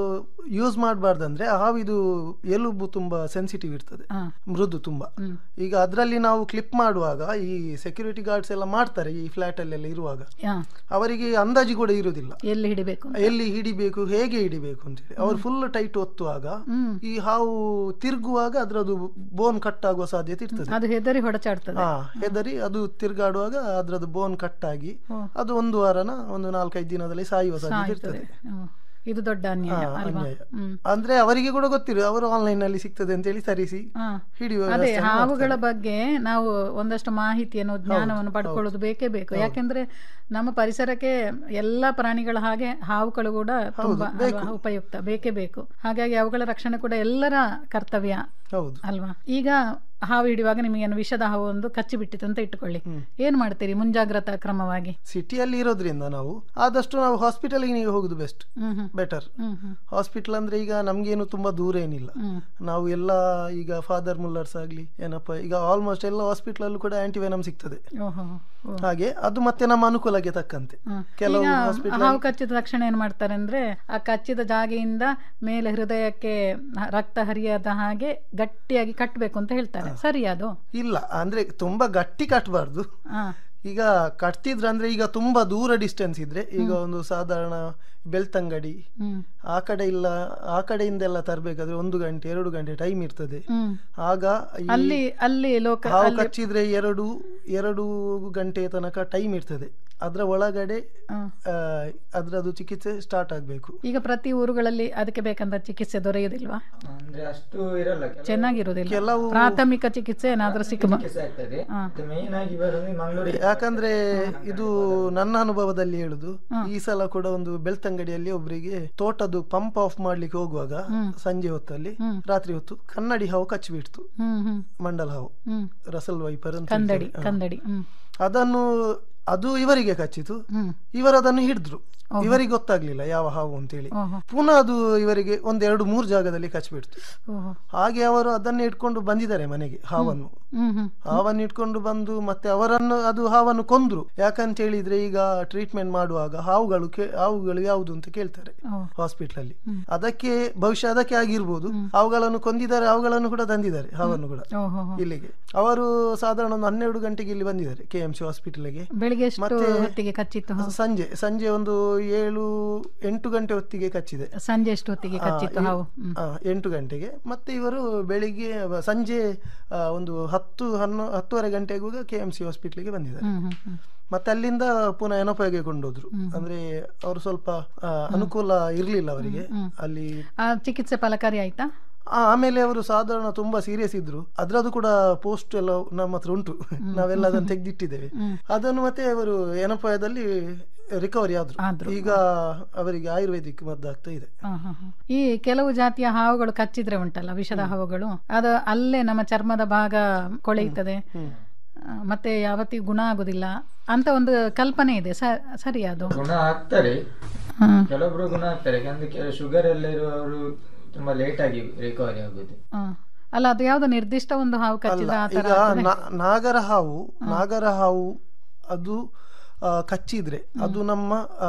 ಯೂಸ್ ಮಾಡಬಾರ್ದಂದ್ರೆ ಹಾವಿದು ಎಲುಬು ತುಂಬಾ ಸೆನ್ಸಿಟಿವ್ ಇರ್ತದೆ ಹಾ. ಮೃದು ತುಂಬಾ ಹ್ಮ್. ಈಗ ಅದರಲ್ಲಿ ನಾವು ಕ್ಲಿಪ್ ಮಾಡುವಾಗ ಈ ಸೆಕ್ಯೂರಿಟಿ ಗಾರ್ಡ್ಸ್ ಎಲ್ಲ ಮಾಡ್ತಾರೆ ಈ ಫ್ಲಾಟ್ ಅಲ್ಲೆಲ್ಲ ಇರುವಾಗ ಹಾ. ಅವರಿಗೆ ಅಂದಾಜು ಕೂಡ ಇರುವುದಿಲ್ಲ ಎಲ್ಲಿ ಹಿಡಿಬೇಕು ಅಂತ. ಎಲ್ಲಿ ಹಿಡಿಬೇಕು ಹೇಗೆ ಹಿಡಿಬೇಕು ಅಂತೇಳಿ ಅವ್ರು ಫುಲ್ ಟೈಟ್ ಒತ್ತುವಾಗ ಹ್ಮ್. ಈ ಹಾವು ತಿರುಗುವಾಗ ಅದ್ರದ್ದು ಬೋನ್ ಕಟ್ ಆಗುವ ಸಾಧ್ಯತೆ ಇರ್ತದೆ ಅದು ಹೆದರಿ ಹೊಡಚಾಡ್ತದೆ ಹಾ ಹೆದರಿ ಅದು ತಿರುಗಾಡುವಾಗ ಅದ್ರದ್ದು ಬೋನ್ ಕಟ್ ಆಗಿ ಹ್ಮ್. ಅದು ಒಂದು ವಾರನ ಒಂದು ನಾಲ್ಕೈದು ದಿನದಲ್ಲಿ ಸಾಯುವ ಸಾಧ್ಯತೆ ಸಾಯ್ತದೆ ಇರ್ತದೆ ಹ್ಮ್. ಇದು ದೊಡ್ಡ ಅನ್ಯಾಯ ಹಾ, ಅಲ್ವಾ ಅನ್ಯಾಯ. ಹ್ಮ್. ಅಂದ್ರೆ ಅವರಿಗೆ ಕೂಡ ಗೊತ್ತಿರು ಅವರು ಆನ್ಲೈನ್ ನಲ್ಲಿ ಸಿಗ್ತದೆ ಅಂತೇಳಿ ತರಿಸಿ ಹಾ. ಹಿಡಿಯುವ ಅದೇ ವ್ಯವಸ್ಥೆಯನ್ನು ಹಾವುಗಳ ಮಾಡ್ತಾರೆ. ಬಗ್ಗೆ ನಾವು ಒಂದಷ್ಟು ಮಾಹಿತಿಯನ್ನು ಜ್ಞಾನವನ್ನು ಪಡ್ಕೊಳ್ಳೋದು ಬೇಕೇ ಬೇಕು ಯಾಕೆಂದ್ರೆ ನಮ್ಮ ಪರಿಸರಕ್ಕೆ ಎಲ್ಲಾ ಪ್ರಾಣಿಗಳ ಹಾಗೆ ಹಾವುಗಳು ಕೂಡ ತುಂಬಾ ಬೇಕು. ಅಲ್ವಾ, ಉಪಯುಕ್ತ ಬೇಕೇ ಬೇಕು ಹಾಗಾಗಿ ಅವುಗಳ ರಕ್ಷಣೆ ಕೂಡ ಎಲ್ಲರ ಕರ್ತವ್ಯ ಹೌದು ಅಲ್ವಾ ಈಗ ಹಾವು ಹಿಡಿಯುವಾಗ ನಿಮಗೇನು ವಿಷದ ಹಾವು ಒಂದು ಕಚ್ಚಿ ಬಿಟ್ಟಿತ್ತು ಅಂತ ಇಟ್ಟುಕೊಳ್ಳಿ ಏನ್ ಮಾಡ್ತೀರಿ ಮುಂಜಾಗ್ರತಾ ಕ್ರಮವಾಗಿ ಸಿಟಿಯಲ್ಲಿ ಇರೋದ್ರಿಂದ ನಾವು ಆದಷ್ಟು ನಾವು ಹಾಸ್ಪಿಟಲ್ಗೆ ನೀವು ಹೋಗುದು best hmm hmm. Better hmm hmm. Hospital ಅಂದ್ರೆ ಈಗ ನಮ್ಗೇನು ತುಂಬಾ ದೂರ ಏನಿಲ್ಲ ಹ್ಮ್. ನಾವು ಎಲ್ಲ ಈಗ ಫಾದರ್ ಮುಲ್ಲರ್ಸ್ ಆಗ್ಲಿ ಏನಪ್ಪ ಈಗ ಆಲ್ಮೋಸ್ಟ್ ಎಲ್ಲ ಹಾಸ್ಪಿಟಲ್ ಅಲ್ಲೂ ಕೂಡ ಆಂಟಿವೆನಮ್ ಸಿಗ್ತದೆ ಓಹೋ ಓ. ಹಾಗೆ ಅದು ಮತ್ತೆ ನಮ್ಮ ಅನುಕೂಲಕ್ಕೆ ತಕ್ಕಂತೆ ಹ್ಮ್. ಕೆಲವು ಈಗ ಹಾಸ್ಪಿಟಲ್ ಹಾವು ಕಚ್ಚಿದ ತಕ್ಷಣ ಏನ್ ಮಾಡ್ತಾರೆ ಅಂದ್ರೆ ಆ ಕಚ್ಚಿದ ಜಾಗೆಯಿಂದ ಮೇಲೆ ಹೃದಯಕ್ಕೆ ರಕ್ತ ಹರಿಯದ ಹಾಗೆ ಗಟ್ಟಿಯಾಗಿ ಕಟ್ಟಬೇಕು ಅಂತ ಹೇಳ್ತಾರೆ ಸರಿ ಅದು ಇಲ್ಲ ಅಂದ್ರೆ ತುಂಬಾ ಗಟ್ಟಿ ಕಟ್ಟಬಾರ್ದು ಹಾ ಈಗ ಕಟ್ತಿದ್ರೆ ಅಂದ್ರೆ ಈಗ ತುಂಬಾ ದೂರ ಡಿಸ್ಟೆನ್ಸ್ ಇದ್ರೆ ಈಗ ಒಂದು ಸಾಧಾರಣ ಬೆಳ್ತಂಗಡಿ ಹ್ಮ್ ಆ ಕಡೆ ಇಲ್ಲ ಆ ಕಡೆಯಿಂದೆಲ್ಲ ತರಬೇಕಾದ್ರೆ ಒಂದು ಗಂಟೆ ಎರಡು ಗಂಟೆ ಟೈಮ್ ಇರ್ತದೆ ಹ್ಮ್ ಆಗ ಈ ಅಲ್ಲಿ ಅಲ್ಲಿ ಲೋಕ ಹಾವು ಅಲ್ಲಿ- ಕಚ್ಚಿದ್ರೆ ಎರಡು ಎರಡು ಗಂಟೆ ತನಕ ಟೈಮ್ ಇರ್ತದೆ ಅದ್ರ ಒಳಗಡೆ ಹಾ. ಆ, ಅದ್ರದ್ದು ಚಿಕಿತ್ಸೆ ಸ್ಟಾರ್ಟ್ ಆಗ್ಬೇಕು ಈಗ ಪ್ರತಿ ಊರುಗಳಲ್ಲಿ ಅದಕ್ಕೆ ಬೇಕಂತ ಚಿಕಿತ್ಸೆ ದೊರೆಯುವುದಿಲ್ವಾ ಅಂದ್ರೆ ಅಷ್ಟು ಇರಲ್ಲ ಕೆಲವು ಚೆನ್ನಾಗಿರುವುದಿಲ್ಲ ಕೆಲವು- ಪ್ರಾಥಮಿಕ ಚಿಕಿತ್ಸೆ ಏನಾದ್ರೂ ಸಿಕ್ಕ ಚಿಕಿತ್ಸೆ ಆಗ್ತದೆ ಮೇನ್ ಆಗಿ ಬರೋದು ಮಂಗಳೂರಿಗೆ ಯಾಕಂದ್ರೆ ಇದು ನನ್ನ ಅನುಭವದಲ್ಲಿ ಹೇಳುದು ಈ ಸಲ ಕೂಡ ಒಂದು ಬೆಳ್ತಂಗಡಿಯಲ್ಲಿ ಒಬ್ಬರಿಗೆ ತೋಟದ್ದು ಪಂಪ್ ಆಫ್ ಮಾಡ್ಲಿಕ್ಕೆ ಹೋಗುವಾಗ ಸಂಜೆ ಹೊತ್ತಲ್ಲಿ ರಾತ್ರಿ ಹೊತ್ತು ಕನ್ನಡಿ ಹಾವು ಕಚ್ಚಿಬಿಡ್ತು ಹ್ಮ್ ಹ್ಮ್ ಮಂಡಲ್ ಹಾವು ಹ್ಮ್ ರಸಲ್ ವೈಪರ್ ಅಂತ ಕಂದಡಿ ಹೇಳ್ತಾರೆ. ಹಾ. ಕಂದಡಿ ಹ್ಮ್ ಅದನ್ನು ಅದು ಇವರಿಗೆ ಕಚ್ಚಿತು ಹ್ಮ್ ಇವರು ಅದನ್ನು ಹಿಡಿದ್ರು ಇವರಿಗೆ ಗೊತ್ತಾಗ್ಲಿಲ್ಲ ಯಾವ ಹಾವು ಅಂತೇಳಿ ಓಹೋ ಪುನಃ ಅದು ಇವರಿಗೆ ಒಂದೆರಡು ಮೂರು ಜಾಗದಲ್ಲಿ ಕಚ್ಚಿಬಿಡ್ತು ಓಹೋ ಹಾಗೆ ಅವರು ಅದನ್ನು ಇಟ್ಕೊಂಡು ಬಂದಿದ್ದಾರೆ ಮನೆಗೆ ಹಾವನ್ನು ಹ್ಮ್ ಹ್ಮ್ ಹಾವನ್ನು ಇಟ್ಕೊಂಡು ಬಂದು ಮತ್ತೆ ಅವರನ್ನು ಅದು ಹಾವನ್ನು ಕೊಂದ್ರು ಯಾಕಂತ ಹೇಳಿದ್ರೆ ಈಗ ಟ್ರೀಟ್ಮೆಂಟ್ ಮಾಡುವಾಗ ಹಾವುಗಳು ಕೇ- ಹಾವುಗಳು ಯಾವುದು ಅಂತ ಕೇಳ್ತಾರೆ ಓ. ಹಾಸ್ಪಿಟಲ್ ಅಲ್ಲಿ ಅದಕ್ಕೆ ಭವಿಷ್ಯ ಅದಕ್ಕೆ ಆಗಿರ್ಬೋದು ಹಾವುಗಳನ್ನು ಕೊಂದಿದ್ದಾರೆ ಹಾವುಗಳನ್ನು ಕೂಡ ತಂದಿದ್ದಾರೆ ಹಾವನ್ನು ಕೂಡ ಓಹೋ ಇಲ್ಲಿಗೆ ಅವರು ಸಾಧಾರಣ ಒಂದು ಹನ್ನೆರಡು ಗಂಟೆಗೆ ಇಲ್ಲಿ ಬಂದಿದ್ದಾರೆ ಕೆ ಎಂ ಸಿ ಹಾಸ್ಪಿಟಲ್ಗೆ ಬೆಳಿಗ್ಗೆ ಎಷ್ಟು ಮತ್ತೆ ಹೊತ್ತಿಗೆ ಕಚ್ಚಿತ್ತು ಹಾವು? ಸಂಜೆ ಸಂಜೆ ಒಂದು ಏಳು ಎಂಟು ಗಂಟೆ ಹೊತ್ತಿಗೆ ಕಚ್ಚಿದೆ ಸಂಜೆ ಎಷ್ಟು ಹೊತ್ತಿಗೆ ಆ, ಕಚ್ಚಿತ್ತು ಈ- ಹಾವು ಹ್ಮ್. ಆ, ಎಂಟು ಗಂಟೆಗೆ ಮತ್ತೆ ಇವರು ಬೆಳಿಗ್ಗೆ ಅವ- ಸಂಜೆ ಆ, ಒಂದು ಹತ್ತು ಹನ್ನೊ ಹತ್ತುವರೆ ಗಂಟೆಗೂ ಕೆ ಎಂ ಸಿ ಹಾಸ್ಪಿಟ್ಲಿಗೆ ಬಂದಿದ್ದಾರೆ ಹ್ಮ್ ಹ್ಮ್ ಹ್ಮ್ ಮತ್ತೆ ಅಲ್ಲಿಂದ ಪುನಃ ಎನಪಗೆ ಕೊಂಡೋದ್ರು ಅಂದ್ರೆ ಅವರು ಸ್ವಲ್ಪ ಆ, ಅನುಕೂಲ ಇರ್ಲಿಲ್ಲ ಅವರಿಗೆ ಅಲ್ಲಿ ಆ ಚಿಕಿತ್ಸೆ ಫಲಕಾರಿ ಆಯ್ತಾ ಆ, ಆಮೇಲೆ ಅವರು ಸಾಧಾರಣ ತುಂಬಾ ಸೀರಿಯಸ್ ಇದ್ರು ಅದ್ರದ್ದು ಕೂಡ ಪೋಸ್ಟ್ ಎಲ್ಲ ನಮ್ಮ ಹತ್ರ ಉಂಟು ನಾವೆಲ್ಲ ಅದನ್ನು ತೆಗೆದಿಟ್ಟಿದ್ದೇವೆ ಅದನ್ನು ಮತ್ತೆ ಅವರು ಎನಪಾಯದಲ್ಲಿ ರಿಕವರಿ ಆದ್ರು ಈಗ ಅವರಿಗೆ ಆಯುರ್ವೇದಿಕ್ ಮದ್ದಾಗ್ತಾ ಇದೆ ಹ, ಹ, ಹ. ಈ ಕೆಲವು ಜಾತಿಯ ಹಾವುಗಳು ಕಚ್ಚಿದ್ರೆ ಉಂಟಲ್ಲ ವಿಷದ ಹಾವುಗಳು ಅದು ಅಲ್ಲೇ ನಮ್ಮ ಚರ್ಮದ ಭಾಗ ಕೊಳೆಯುತ್ತದೆ ಆ, ಮತ್ತೆ ಯಾವತ್ತಿಗೂ ಗುಣ ಆಗುದಿಲ್ಲ ಅಂತ ಒಂದು ಕಲ್ಪನೆ ಇದೆ ಸ- ಸರಿ ಅದು ಗುಣ ಆಗ್ತಾರೆ ಹ್ಮ್. ಕೆಲವೊಬ್ರು ಗುಣ ಆಗ್ತಾರೆ ಯಾಕಂದ್ರೆ ಕೆಲ ಶುಗರ್ ಎಲ್ಲ ಇರುವವರು ತುಂಬಾ ಲೇಟ್ ಆಗಿ ರಿಕವರಿ ಆಗುದು ಹ. ಅಲ್ಲ ಅದು ಯಾವ್ದೋ ನಿರ್ದಿಷ್ಟ ಒಂದು ಹಾವು ಕಚ್ಚಿದ್ರೆ ಆ ಈಗ ತರ ಆಗ್ತದೆ? ನಾ- ನಾಗರ ಹಾವು ನಾಗರ ಹಾವು ಅದು ಆ, ಕಚ್ಚಿದ್ರೆ ಅದು ನಮ್ಮ ಆ,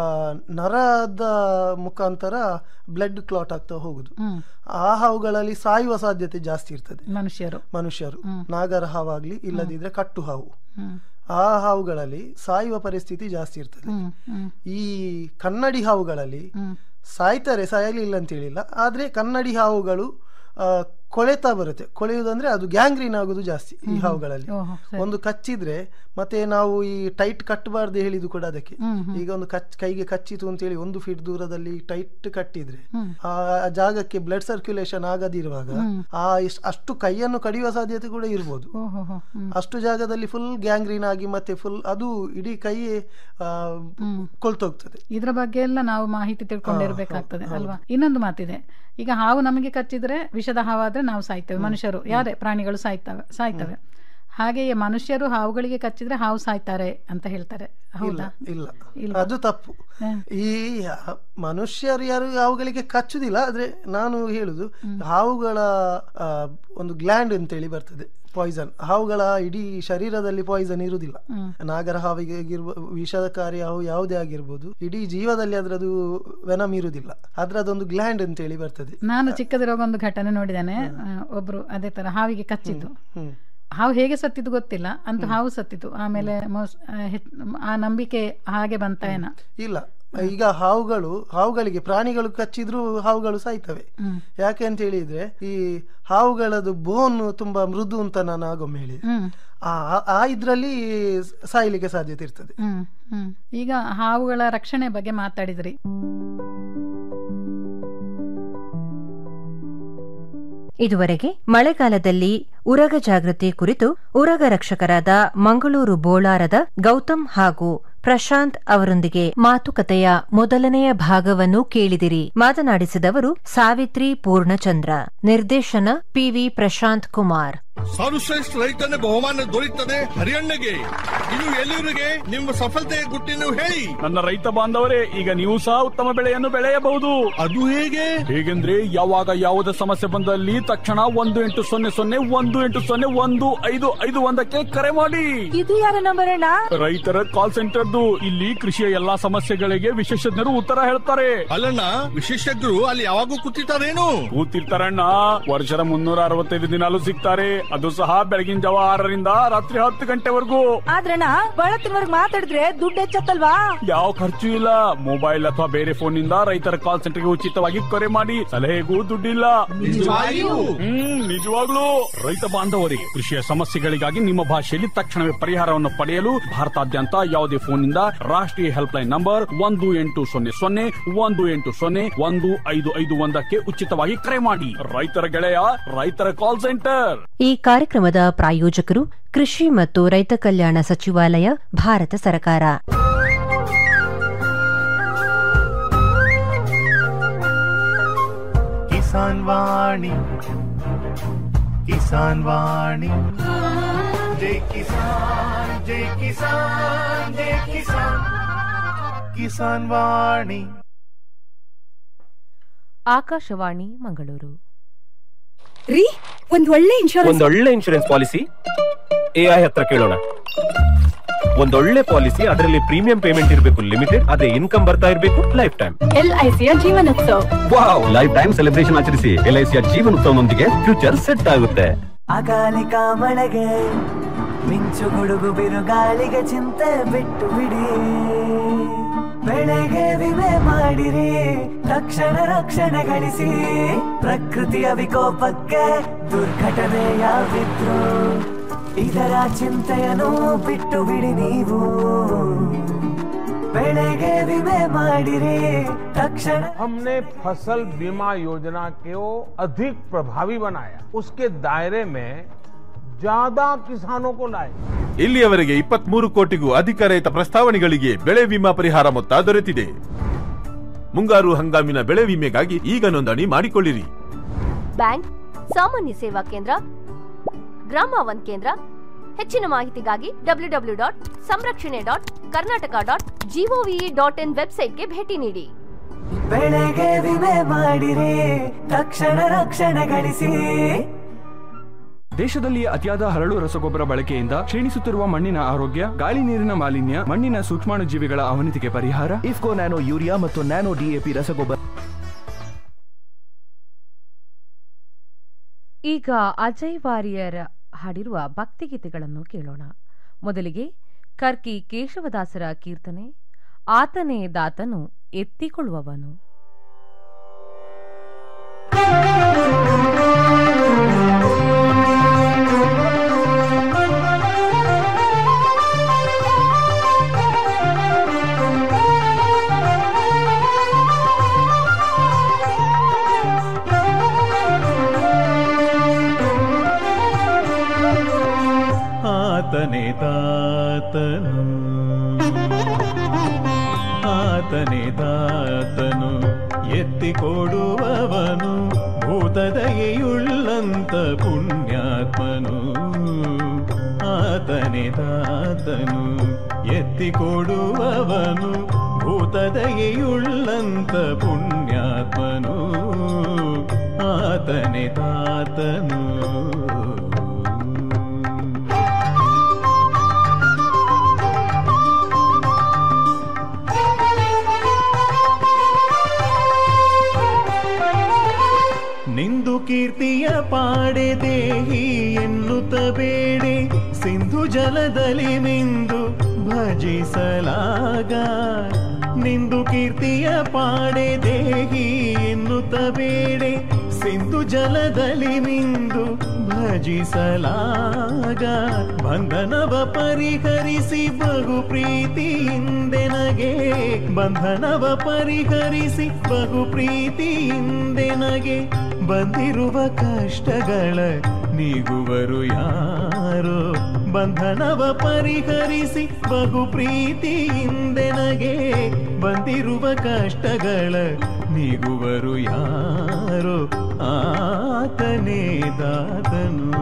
ನರದ ಮುಖಾಂತರ ಬ್ಲಡ್ ಕ್ಲಾಟ್ ಆಗ್ತಾ ಹೋಗುದು ಹ್ಮ್. ಆ ಹಾವುಗಳಲ್ಲಿ ಸಾಯುವ ಸಾಧ್ಯತೆ ಜಾಸ್ತಿ ಇರ್ತದೆ ಮನುಷ್ಯರು ಮನುಷ್ಯರು ನಾಗರ ಹಾವಾಗ್ಲಿ ಇಲ್ಲದಿದ್ರೆ ಕಟ್ಟು ಹಾವು ಹ್ಮ್. ಆ ಹಾವುಗಳಲ್ಲಿ ಸಾಯುವ ಪರಿಸ್ಥಿತಿ ಜಾಸ್ತಿ ಇರ್ತದೆ ಹ್ಮ್ ಹ್ಮ್ ಈ ಕನ್ನಡಿ ಹಾವುಗಳಲ್ಲಿ ಹ್ಮ್. ಸಾಯ್ತಾರೆ ಸಾಯಲಿಲ್ಲ ಅಂತ ಹೇಳಿಲ್ಲ ಆದ್ರೆ ಕನ್ನಡಿ ಹಾವುಗಳು ಆ, ಕೊಳೆತ ಬರುತ್ತೆ ಕೊಳೆಯುವುದಂದ್ರೆ ಅದು ಗ್ಯಾಂಗ್ರೀನ್ ಆಗೋದು ಜಾಸ್ತಿ ಈ ಹ್ಮ್. ಹಾವುಗಳಲ್ಲಿ ಓಹೋ, ಸರಿ. ಒಂದು ಕಚ್ಚಿದ್ರೆ ಮತ್ತೆ ನಾವು ಈ ಟೈಟ್ ಕಟ್ಟಬಾರ್ದು ಹೇಳಿದ್ದು ಕೂಡ ಅದಕ್ಕೆ ಹ್ಮ್, ಹ್ಮ್. ಈಗ ಒಂದು ಕಚ್ ಕೈಗೆ ಕಚ್ಚಿತು ಅಂತೇಳಿ ಒಂದು ಫೀಟ್ ದೂರದಲ್ಲಿ ಟೈಟ್ ಕಟ್ಟಿದ್ರೆ ಹ್ಮ್. ಆ ಜಾಗಕ್ಕೆ ಬ್ಲಡ್ ಸರ್ಕ್ಯುಲೇಷನ್ ಆಗದಿರುವಾಗ ಹ್ಮ್. ಆ ಇಸ್- ಅಷ್ಟು ಕೈಯನ್ನು ಕಡಿಯುವ ಸಾಧ್ಯತೆ ಕೂಡ ಇರ್ಬೋದು ಓಹೋ ಹೋ, ಹ್ಮ್. ಅಷ್ಟು ಜಾಗದಲ್ಲಿ ಫುಲ್ ಗ್ಯಾಂಗ್ರೀನ್ ಆಗಿ ಮತ್ತೆ ಫುಲ್ ಅದು ಇಡೀ ಕೈ ಆ, ಕೊಳ್ತೋಗ್ತದೆ ಇದ್ರ ಬಗ್ಗೆ ಎಲ್ಲ ನಾವು ಮಾಹಿತಿ ತಿಳ್ಕೊಂಡಿರ್ಬೇಕಾಗ್ತದೆ ಹೌದು, ಅಲ್ವಾ ಇನ್ನೊಂದು ಮಾತಿದೆ ಈಗ ಹಾವು ನಮಗೆ ಕಚ್ಚಿದ್ರೆ ವಿಷದ ಹಾವಾದ್ರೆ ನಾವು ಸಾಯ್ತೇವೆ ಮನುಷ್ಯರು ಯಾರೇ ಪ್ರಾಣಿಗಳು ಸಾಯ್ತವೆ ಸಾಯ್ತವೆ ಹಾಗೆಯೇ ಮನುಷ್ಯರು ಹಾವುಗಳಿಗೆ ಕಚ್ಚಿದ್ರೆ ಹಾವು ಸಾಯ್ತಾರೆ ಅಂತ ಹೇಳ್ತಾರೆ ಇಲ್ಲ ಹೌದಾ ಇಲ್ಲ ಇಲ್ವಾ? ಅದು ತಪ್ಪು ಹ. ಈ ಹ- ಮನುಷ್ಯರು ಯಾರು ಹಾವುಗಳಿಗೆ ಕಚ್ಚುದಿಲ್ಲ ಆದ್ರೆ ನಾನು ಹೇಳುದು ಹಾವುಗಳ ಆ, ಒಂದು ಗ್ಲ್ಯಾಂಡ್ ಅಂತೇಳಿ ಬರ್ತದೆ ಪಾಯ್ಸನ್ ಹಾವುಗಳ ಇಡೀ ಶರೀರದಲ್ಲಿ ಪಾಯ್ಸನ್ ಇರುವುದಿಲ್ಲ ಹ್ಮ್. ನಾಗರ ಹಾವಿಗೆ ಆಗಿರ್ಬೋದು ವಿಷಕಾರಿ ಹಾವು ಯಾವುದೇ ಆಗಿರ್ಬೋದು ಇಡೀ ಜೀವದಲ್ಲಿ ಅದ್ರದ್ದು ವೆನಮ್ ಇರುವುದಿಲ್ಲ ಅದ್ರದೊಂದು ಗ್ಲ್ಯಾಂಡ್ ಅಂತೇಳಿ ಬರ್ತದೆ ನಾನು ಚಿಕ್ಕದಿರುವಾಗ ಒಂದು ಘಟನೆ ನೋಡಿದ್ದೇನೆ ಆ, ಒಬ್ರು ಅದೇ ತರ ಹಾವಿಗೆ ಕಚ್ಚಿತು ಹ್ಮ್ ಹಾವು ಹೇಗೆ ಸತ್ತಿದ್ದು ಗೊತ್ತಿಲ್ಲ ಅಂತ ಹಾವು ಸತ್ತಿತು ಆಮೇಲೆ ಮೋಸ್- ಆ, ಹೆಚ್- ಆ ನಂಬಿಕೆ ಹಾಗೆ ಬಂತ ಏನ ಇಲ್ಲ ಈಗ ಹಾವುಗಳು ಹಾವುಗಳಿಗೆ ಪ್ರಾಣಿಗಳು ಕಚ್ಚಿದ್ರು ಹಾವುಗಳು ಸಾಯ್ತವೆ ಹ್ಮ್. ಯಾಕೆ ಅಂತ ಹೇಳಿದ್ರೆ ಈ ಹಾವುಗಳದ್ದು ಬೋನ್ ತುಂಬಾ ಮೃದು ಅಂತ ನಾನು ಆಗೊಮ್ಮೆ ಹೇಳಿದೆ ಹ್ಮ್ ಆ ಆ ಇದ್ರಲ್ಲಿ ಸಾಯ್ಲಿಕ್ಕೆ ಸಾಧ್ಯತೆ ಇರ್ತದೆ ಹ್ಮ್ ಹ್ಮ್ ಈಗ ಹಾವುಗಳ ರಕ್ಷಣೆ ಬಗ್ಗೆ ಮಾತಾಡಿದ್ರಿ ಇದುವರೆಗೆ ಮಳೆಗಾಲದಲ್ಲಿ ಉರಗ ಜಾಗೃತಿ ಕುರಿತು ಉರಗ ರಕ್ಷಕರಾದ ಮಂಗಳೂರು ಬೋಳಾರದ ಗೌತಮ್ ಹಾಗೂ ಪ್ರಶಾಂತ್ ಅವರೊಂದಿಗೆ ಮಾತುಕತೆಯ ಮೊದಲನೆಯ ಭಾಗವನ್ನು ಕೇಳಿದಿರಿ ಮಾತನಾಡಿಸಿದವರು ಸಾವಿತ್ರಿ ಪೂರ್ಣಚಂದ್ರ ನಿರ್ದೇಶನ ಪಿವಿ ಪ್ರಶಾಂತ್ ಕುಮಾರ್ ಸರ್ವಶ್ರೇಷ್ಠ ರೈತನ ಬಹುಮಾನ ದೊರೆಯುತ್ತದೆ ಹರಿಯಣ್ಣಗೆ ಇನ್ನು ಎಲ್ಲರಿಗೆ ನಿಮ್ಮ ಸಫಲತೆಯ ಗುಟ್ಟಿನ ಹೇಳಿ ನನ್ನ ರೈತ ಬಾಂಧವರೇ ಈಗ ನೀವು ಸಹ ಉತ್ತಮ ಬೆಳೆಯನ್ನು ಬೆಳೆಯಬಹುದು ಅದು ಹೇಗೆ ಹೇಗೆಂದ್ರೆ ಯಾವಾಗ ಯಾವುದೇ ಸಮಸ್ಯೆ ಬಂದಲ್ಲಿ ತಕ್ಷಣ ಒಂದು ಎಂಟು ಸೊನ್ನೆ ಸೊನ್ನೆ ಒಂದು ಎಂಟು ಸೊನ್ನೆ ಒಂದು ಐದು ಐದು ಒಂದಕ್ಕೆ ಕರೆ ಮಾಡಿ ಇದು ಯಾರ ನಂಬರ್ ಅಣ್ಣ ರೈತರ ಕಾಲ್ ಸೆಂಟರ್ದು ಇಲ್ಲಿ ಕೃಷಿಯ ಎಲ್ಲಾ ಸಮಸ್ಯೆಗಳಿಗೆ ವಿಶೇಷಜ್ಞರು ಉತ್ತರ ಹೇಳ್ತಾರೆ ಅಲ್ಲಣ್ಣ ವಿಶೇಷಜ್ಞರು ಅಲ್ಲಿ ಯಾವಾಗೂ ಕೂತಿರ್ತಾರೇನು ಕೂತಿರ್ತಾರಣ್ಣ ವರ್ಷದ ಮುನ್ನೂರ ಅರವತ್ತೈದು ದಿನಾಲು ಸಿಗ್ತಾರೆ ಅದು ಸಹ ಬೆಳಗಿನ ಜಾವ ಆರರಿಂದ ರಾತ್ರಿ ಹತ್ತು ಗಂಟೆವರೆಗೂ ಆದ್ರಣ್ಣ ಬಳತ್ತಿನವರ್ಗ್ ಮಾತಾಡಿದ್ರೆ ದುಡ್ಡು ಹೆಚ್ಚತ್ತಲ್ವಾ ಯಾವ ಖರ್ಚು ಇಲ್ಲ ಮೊಬೈಲ್ ಅಥವಾ ಬೇರೆ ಫೋನ್ ನಿಂದ ರೈತರ ಕಾಲ್ ಸೆಂಟರ್ಗೆ ಉಚಿತವಾಗಿ ಕರೆ ಮಾಡಿ ಸಲಹೆಗೂ ದುಡ್ಡಿಲ್ಲ ನಿಜವಾಗಿಯೂ? ಹ್ಮ್ ನಿಜವಾಗ್ಲೂ ರೈತ ಬಾಂಧವರೇ ಕೃಷಿಯ ಸಮಸ್ಯೆಗಳಿಗಾಗಿ ನಿಮ್ಮ ಭಾಷೆಯಲ್ಲಿ ತಕ್ಷಣವೇ ಪರಿಹಾರವನ್ನು ಪಡೆಯಲು ಭಾರತಾದ್ಯಂತ ಯಾವುದೇ ಫೋನ್ ನಿಂದ ರಾಷ್ಟ್ರೀಯ ಹೆಲ್ಪ್ ಲೈನ್ ನಂಬರ್ ಒಂದು ಎಂಟು ಸೊನ್ನೆ ಸೊನ್ನೆ ಒಂದು ಎಂಟು ಸೊನ್ನೆ ಒಂದು ಐದು ಐದು ಒಂದಕ್ಕೆ ಉಚಿತವಾಗಿ ಕರೆ ಮಾಡಿ ರೈತರ ಗೆಳೆಯ ರೈತರ ಕಾಲ್ ಸೆಂಟರ್ ಈ ಕಾರ್ಯಕ್ರಮದ ಪ್ರಾಯೋಜಕರು ಕೃಷಿ ಮತ್ತು ರೈತ ಕಲ್ಯಾಣ ಸಚಿವಾಲಯ ಭಾರತ ಸರ್ಕಾರ किसान वाणी किसान वाणी जय किसान जय किसान जय किसान किसान वाणी ಆಕಾಶವಾಣಿ ಮಂಗಳೂರು ರೀ ಒಂದ್ ಒಳ್ಳೆ ಇನ್ಶೂರೆನ್ಸ್ ಒಂದೊಳ್ಳೆ ಇನ್ಶೂರೆನ್ಸ್ ಪಾಲಿಸಿ ಎಐ ಹತ್ರ ಕೇಳೋಣ ಒಂದೊಳ್ಳೆ ಪಾಲಿಸಿ ಅದರಲ್ಲಿ ಪ್ರೀಮಿಯಂ ಪೇಮೆಂಟ್ ಇರಬೇಕು ಲಿಮಿಟೆಡ್ ಅದೇ ಇನ್ಕಮ್ ಬರ್ತಾ ಇರಬೇಕು ಲೈಫ್ ಟೈಮ್ ಎಲ್ ಐ ಸಿಯ ಜೀವನೋತ್ಸವ ವಾವ್ ಲೈಫ್ ಟೈಮ್ ಸೆಲೆಬ್ರೇಷನ್ ಆಚರಿಸಿ ಎಲ್ಐಸಿಯ ಜೀವನೋತ್ಸವನೊಂದಿಗೆ ಫ್ಯೂಚರ್ ಸೆಟ್ ಆಗುತ್ತೆ ಅಕಾಲಿಕ ಮಳೆಗೆ ಮಿಂಚು ಗುಡುಗು ಬಿರುಗಾಳಿಗೆ ಚಿಂತೆ ಬಿಟ್ಟು ಬಿಡಿ ಬೆಳೆಗೆ ವಿಮೆ ಮಾಡಿರಿ ತಕ್ಷಣ ರಕ್ಷಣೆ ಗಳಿಸಿ ಪ್ರಕೃತಿಯ ವಿಕೋಪಕ್ಕೆ ದುರ್ಘಟನೆಯಾಗಿದ್ರು ಇದರ ಚಿಂತೆಯನ್ನು ಬಿಟ್ಟು ಬಿಡಿ ನೀವು ಬೆಳೆಗೆ ವಿಮೆ ಮಾಡಿರಿ ತಕ್ಷಣ हमने फसल बीमा योजना को अधिक प्रभावी बनाया उसके दायरे में ज्यादा किसानों को लाए ಇಲ್ಲಿಯವರೆಗೆ ಇಪ್ಪತ್ಮೂರು ಕೋಟಿಗೂ ಅಧಿಕ ರೈತ ಪ್ರಸ್ತಾವನೆಗಳಿಗೆ ಬೆಳೆ ವಿಮಾ ಪರಿಹಾರ ಮೊತ್ತ ದೊರೆತಿದೆ ಮುಂಗಾರು ಹಂಗಾಮಿನ ಬೆಳೆ ವಿಮೆಗಾಗಿ ಈಗ ನೋಂದಣಿ ಮಾಡಿಕೊಳ್ಳಿರಿ ಬ್ಯಾಂಕ್ ಸಾಮಾನ್ಯ ಸೇವಾ ಕೇಂದ್ರ ಗ್ರಾಮ ಒನ್ ಕೇಂದ್ರ ಹೆಚ್ಚಿನ ಮಾಹಿತಿಗಾಗಿ ಡಬ್ಲ್ಯೂ ಡಬ್ಲ್ಯೂ ಡಾಟ್ ಸಂರಕ್ಷಣೆ dot Karnataka dot GOV dot in ವೆಬ್ಸೈಟ್ಗೆ ಭೇಟಿ ನೀಡಿ ಬೆಳೆಗೆ ವಿಮೆ ಮಾಡಿರಿ ತಕ್ಷಣ ರಕ್ಷಣೆ ಗಳಿಸಿ ದೇಶದಲ್ಲಿ ಅತಿಯಾದ ಹರಳು ರಸಗೊಬ್ಬರ ಬಳಕೆಯಿಂದ ಕ್ಷೀಣಿಸುತ್ತಿರುವ ಮಣ್ಣಿನ ಆರೋಗ್ಯ ಗಾಳಿ ನೀರಿನ ಮಾಲಿನ್ಯ ಮಣ್ಣಿನ ಸೂಕ್ಷ್ಮಾಣುಜೀವಿಗಳ ಅವನತಿಗೆ ಪರಿಹಾರ ಇಫ್ಕೋ ನ್ಯಾನೋ ಯೂರಿಯಾ ಮತ್ತು ನ್ಯಾನೋ ಡಿಎಪಿ ರಸಗೊಬ್ಬರ ಈಗ ಅಜಯ್ ವಾರಿಯರ್ ಹಾಡಿರುವ ಭಕ್ತಿಗೀತೆಗಳನ್ನು ಕೇಳೋಣ ಮೊದಲಿಗೆ ಕರ್ಕಿ ಕೇಶವದಾಸರ ಕೀರ್ತನೆ ಆತನೇ ದಾತನು ಎತ್ತಿಕೊಳ್ಳುವವನು ಆತನೇ ದಾತನು ಎತ್ತಿಕೊಡುವವನು ಭೂತದಯೆಯುಳ್ಳಂತ ಪುಣ್ಯಾತ್ಮನು ಆತನೇ ದಾತನು ಎತ್ತಿಕೊಡುವವನು ಭೂತದಯೆಯುಳ್ಳಂತ ಪುಣ್ಯಾತ್ಮನು ಆತನೇ ದಾತನು ನಿಂದು ಕೀರ್ತಿಯ ಪಾಡೆ ದೇಹಿ ಎನ್ನುತ್ತ ಬೇಡೆ ಸಿಂಧು ಜಲದಲ್ಲಿ ಮಿಂದು ಭಜಿಸಲಾಗ ನಿಂದು ಕೀರ್ತಿಯ ಪಾಡೆ ದೇಹಿ ಎನ್ನುತ್ತ ಬೇಡೆ ಸಿಂಧು ಜಲದಲ್ಲಿ ಮಿಂದು ಭಜಿಸಲಾಗ ಬಂಧನವ ಪರಿಹರಿಸಿ ಬಹು ಪ್ರೀತಿಯಿಂದೆನಗೆ ಬಂಧನವ ಪರಿಹರಿಸಿ ಬಹು ಪ್ರೀತಿಯಿಂದೆನಗೆ ಬಂದಿರುವ ಕಷ್ಟಗಳ ನೀಗುವರು ಯಾರೋ ಬಂಧನವ ಪರಿಹರಿಸಿ ಬಹು ಪ್ರೀತಿಯಿಂದೆನಗೆ ಬಂದಿರುವ ಕಷ್ಟಗಳ ನೀಗುವರು ಯಾರೋ ಆತನೇ ದಾತನು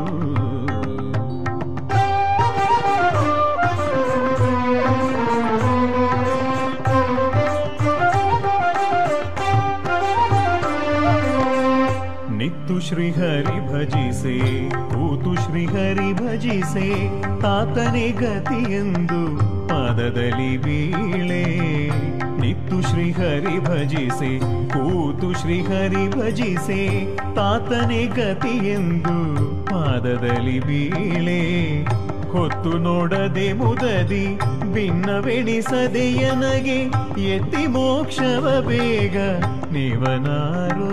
ನಿತ್ತು ಶ್ರೀಹರಿ ಭಜಿಸೆ ಕೂತು ಶ್ರೀಹರಿ ಭಜಿಸೆ ತಾತನೇ ಗತಿಯೆಂದು ಪಾದದಲ್ಲಿ ಬೀಳೆ ನಿತ್ತು ಶ್ರೀಹರಿ ಭಜಿಸೆ ಕೂತು ಶ್ರೀಹರಿ ಭಜಿಸೆ ತಾತನೇ ಗತಿಯೆಂದು ಪಾದದಲ್ಲಿ ಬೀಳೆ ಹೊತ್ತು ನೋಡದೆ ಮುದದಿ ಭಿನ್ನವೆಣಿಸದೆಯನಗೆ ಎತ್ತಿ ಮೋಕ್ಷವ ಬೇಗ ನೀವನಾರೋ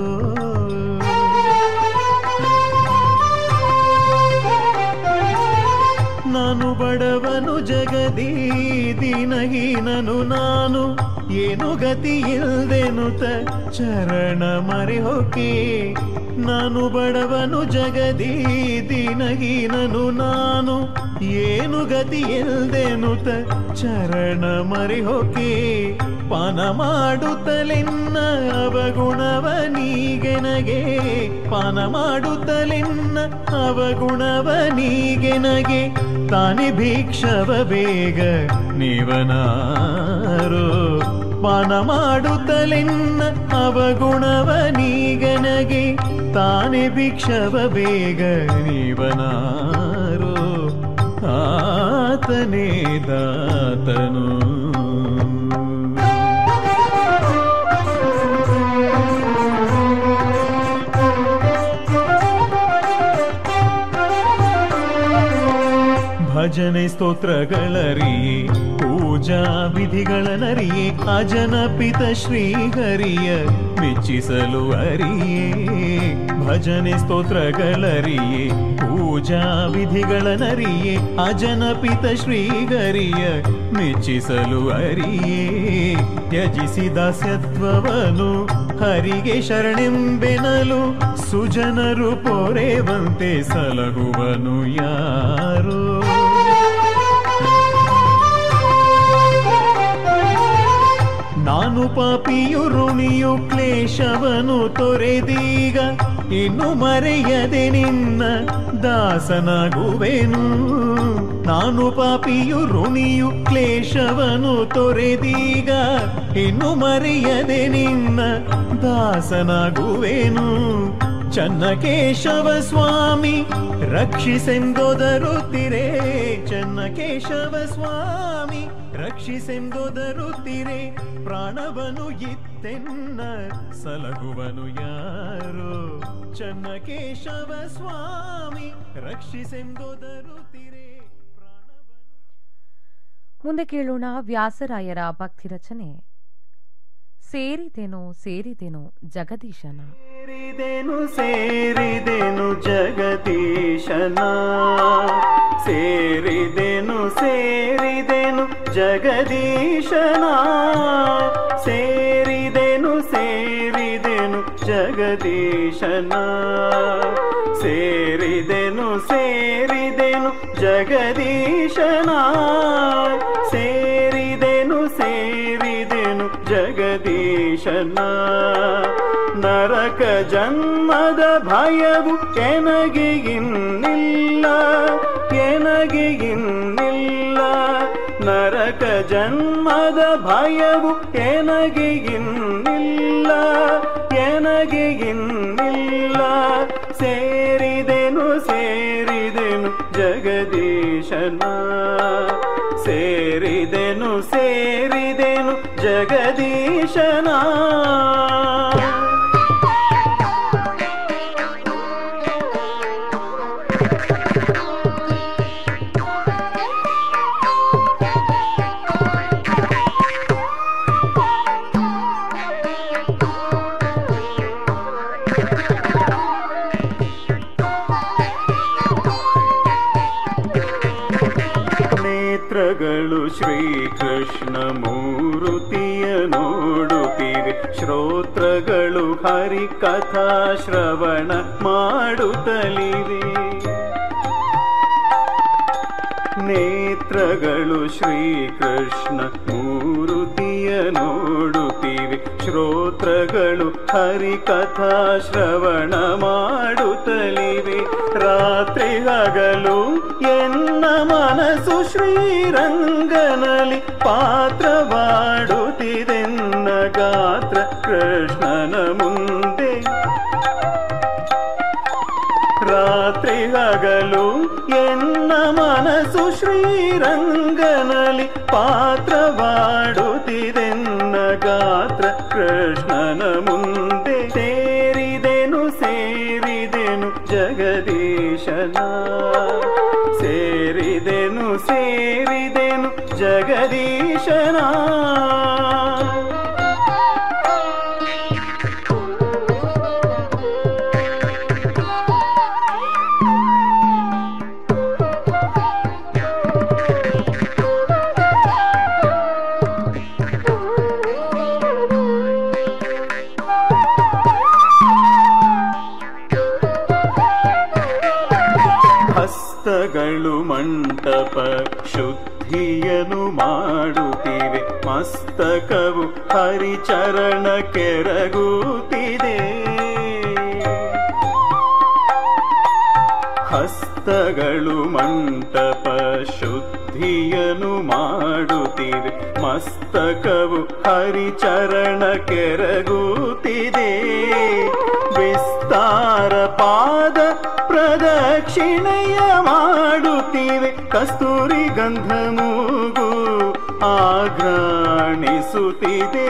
ನಾನು ಬಡವನು ಜಗದಿ ದಿನಹೀನನು ನಾನು ಏನು ಗತಿ ಇಲ್ದೆನುತ ಚರಣ ಮರೆ ಹೊಕ್ಕೆ ನಾನು ಬಡವನು ಜಗದಿ ದಿನಹೀನನು ನಾನು ಏನು ಗತಿ ಇಲ್ದೆನುತ ಚರಣ ಮರೆ ಹೊಕ್ಕೆ ಪಾನ ಮಾಡುತ್ತಲೆನ್ನ ಅವಗುಣವ ನೀಗೆನಗೆ ಪಾನ ಮಾಡುತ್ತಲೆನ್ನ ಅವಗುಣವ ನೀಗೆನಗೆ ತಾನೇ ಭಿಕ್ಷವ ಬೇಗ ನೀವನಾರೋ ಪಾನ ಮಾಡುತ್ತಲೆನ್ನ ಅವಗುಣವ ನೀಗನಗೆ ತಾನೇ ಭಿಕ್ಷವ ಬೇಗ ನೀವನಾರೋ ಆತನೇ ದಾತನು ಭಜನೆ ಸ್ತೋತ್ರಗಳರಿಯೇ ಪೂಜಾ ವಿಧಿಗಳನರಿಯೇ ಅಜನಪಿತ ಶ್ರೀಹರಿಯ ಮೆಚ್ಚಿಸಲು ಅರಿಯೇ ಭಜನೆ ಸ್ತೋತ್ರಗಳರಿಯೇ ಪೂಜಾ ವಿಧಿಗಳನರಿಯೇ ಅಜನಪಿತ ಶ್ರೀಹರಿಯ ಮೆಚ್ಚಿಸಲು ಅರಿಯೇ ತ್ಯಜಿಸಿದ ಸತ್ವವನು ಹರಿಗೆ ಶರಣೆಂಬೆನಲು ಸುಜನರು ಪೊರೆವಂತೆ ಸಲಹುವನು ಯಾರೋ ನಾನು ಪಾಪಿಯು ಋಣಿಯು ಕ್ಲೇಶವನು ತೊರೆದೀಗ ಇನ್ನು ಮರೆಯದೆ ನಿನ್ನ ದಾಸನಾಗುವೆನು ನಾನು ಪಾಪಿಯು ಋಣಿಯು ಕ್ಲೇಶವನು ತೊರೆದೀಗ ಇನ್ನು ಮರೆಯದೆ ನಿನ್ನ ದಾಸನಾಗುವೆನು ಚನ್ನಕೇಶವ ಸ್ವಾಮಿ ರಕ್ಷಿಸೆಂದೊದರುತ್ತಿರೆ ಚನ್ನಕೇಶವ ಸ್ವಾಮಿ ರಕ್ಷಿಸೆಂದೊದರುತ್ತಿರೆ ಪ್ರಾಣವನು ಇತ್ತೆನ್ನ ಸಲಹುವನು ಯಾರೋ ಚನ್ನಕೇಶವ ಸ್ವಾಮಿ ರಕ್ಷಿಸೆಂದೊದರುತ್ತಿರೆ ಮುಂದೆ ಕೇಳೋಣ ವ್ಯಾಸರಾಯರ ಭಕ್ತಿ ರಚನೆ ಸೇರಿದೆನೋ ಸೇರಿದೆನೋ ಜಗದೀಶನ ಸೇರಿದೆನು ಸೇರಿದೆನು ಜಗದೀಶನ ಸೇರಿದೆನು ಸೇರಿದೆನು ಜಗದೀಶನ ಸೇರಿದೆನು ಸೇರಿದೆನು ಜಗದೀಶನ ಸೇರಿದೆನು ಸೇರಿದೆನು ಜಗದೀಶನ ಸೇರಿದೆನು ಸೇರಿದೆನು ಜಗದೀಶನ ನರಕ ಜನ್ಮದ ಭಯವು ಎನಗೆ ಇನ್ನಿಲ್ಲ ಎನಗೆ ಇನ್ನಿಲ್ಲ ನರಕ ಜನ್ಮದ ಭಯವು ಎನಗೆ ಇನ್ನಿಲ್ಲ ಎನಗೆ ಇನ್ನಿಲ್ಲ ಸೇರಿದೆನು ಸೇರಿದೆನು ಜಗದೀಶನ ಸೇರಿದೆನು ಸೇರಿದೆನು ಜಗದೀಶನ ನೇತ್ರಗಳು ಶ್ರೀಕೃಷ್ಣ ಮೂರುತಿಯ ನೋಡುತ್ತಿವೆ ಶ್ರೋತ್ರಗಳು ಹರಿಕಥಾ ಶ್ರವಣ ಮಾಡುತ್ತಲಿವೆ ನೇತ್ರಗಳು ಶ್ರೀಕೃಷ್ಣ ಮೂರುತಿಯ ನೋಡುತ್ತಿವೆ ಶ್ರೋತ್ರಗಳು ಹರಿಕಥಾ ಶ್ರವಣ ಮಾಡುತ್ತಲಿವೆ ರಾತ್ರಿ ಹಗಲು ಎನ್ನ ಮನಸ್ಸು ಶ್ರೀರಂಗನಲ್ಲಿ ಪಾತ್ರವಾಡುತ್ತಿದೆನ್ನ ಗಾತ್ರ ಕೃಷ್ಣನ ಮುಂದೆ ರಾತ್ರಿ ಹಗಲು ಎನ್ನ ಮನಸ್ಸು ಶ್ರೀರಂಗನಲ್ಲಿ ಪಾತ್ರವಾಡುತ್ತಿದೆನ್ನ ಗಾತ್ರ ಕೃಷ್ಣನ ಮುಂದೆ ಸೇರಿದೆನು ಸೇರಿದೆನು ಜಗದೀಶನ ಸೇರಿದೆನು ಸೇರಿದೆನು ಜಗದೀಶನ ಹಸ್ತಗಳು ಮಂಟಪ ಶುದ್ಧಿಯನು ಮಾಡುತ್ತಿವೆ ಮಸ್ತಕವು ಹರಿಚರಣ ಕೆರಗುತ್ತಿದೆ ಹಸ್ತಗಳು ಮಂಟಪ ಶುದ್ಧಿಯನು ಮಾಡುತ್ತಿವೆ ಮಸ್ತಕವು ಹರಿಚರಣ ಕೆರಗುತ್ತಿದೆ ವಿಸ್ತಾರ ಪಾದ ಪ್ರದಕ್ಷಿಣೆಯ ಮಾಡುತ್ತಿವೆ ಕಸ್ತೂರಿ ಗಂಧ ಮೂಗು ಆಘ್ರಾಣಿಸುತ್ತಿದೆ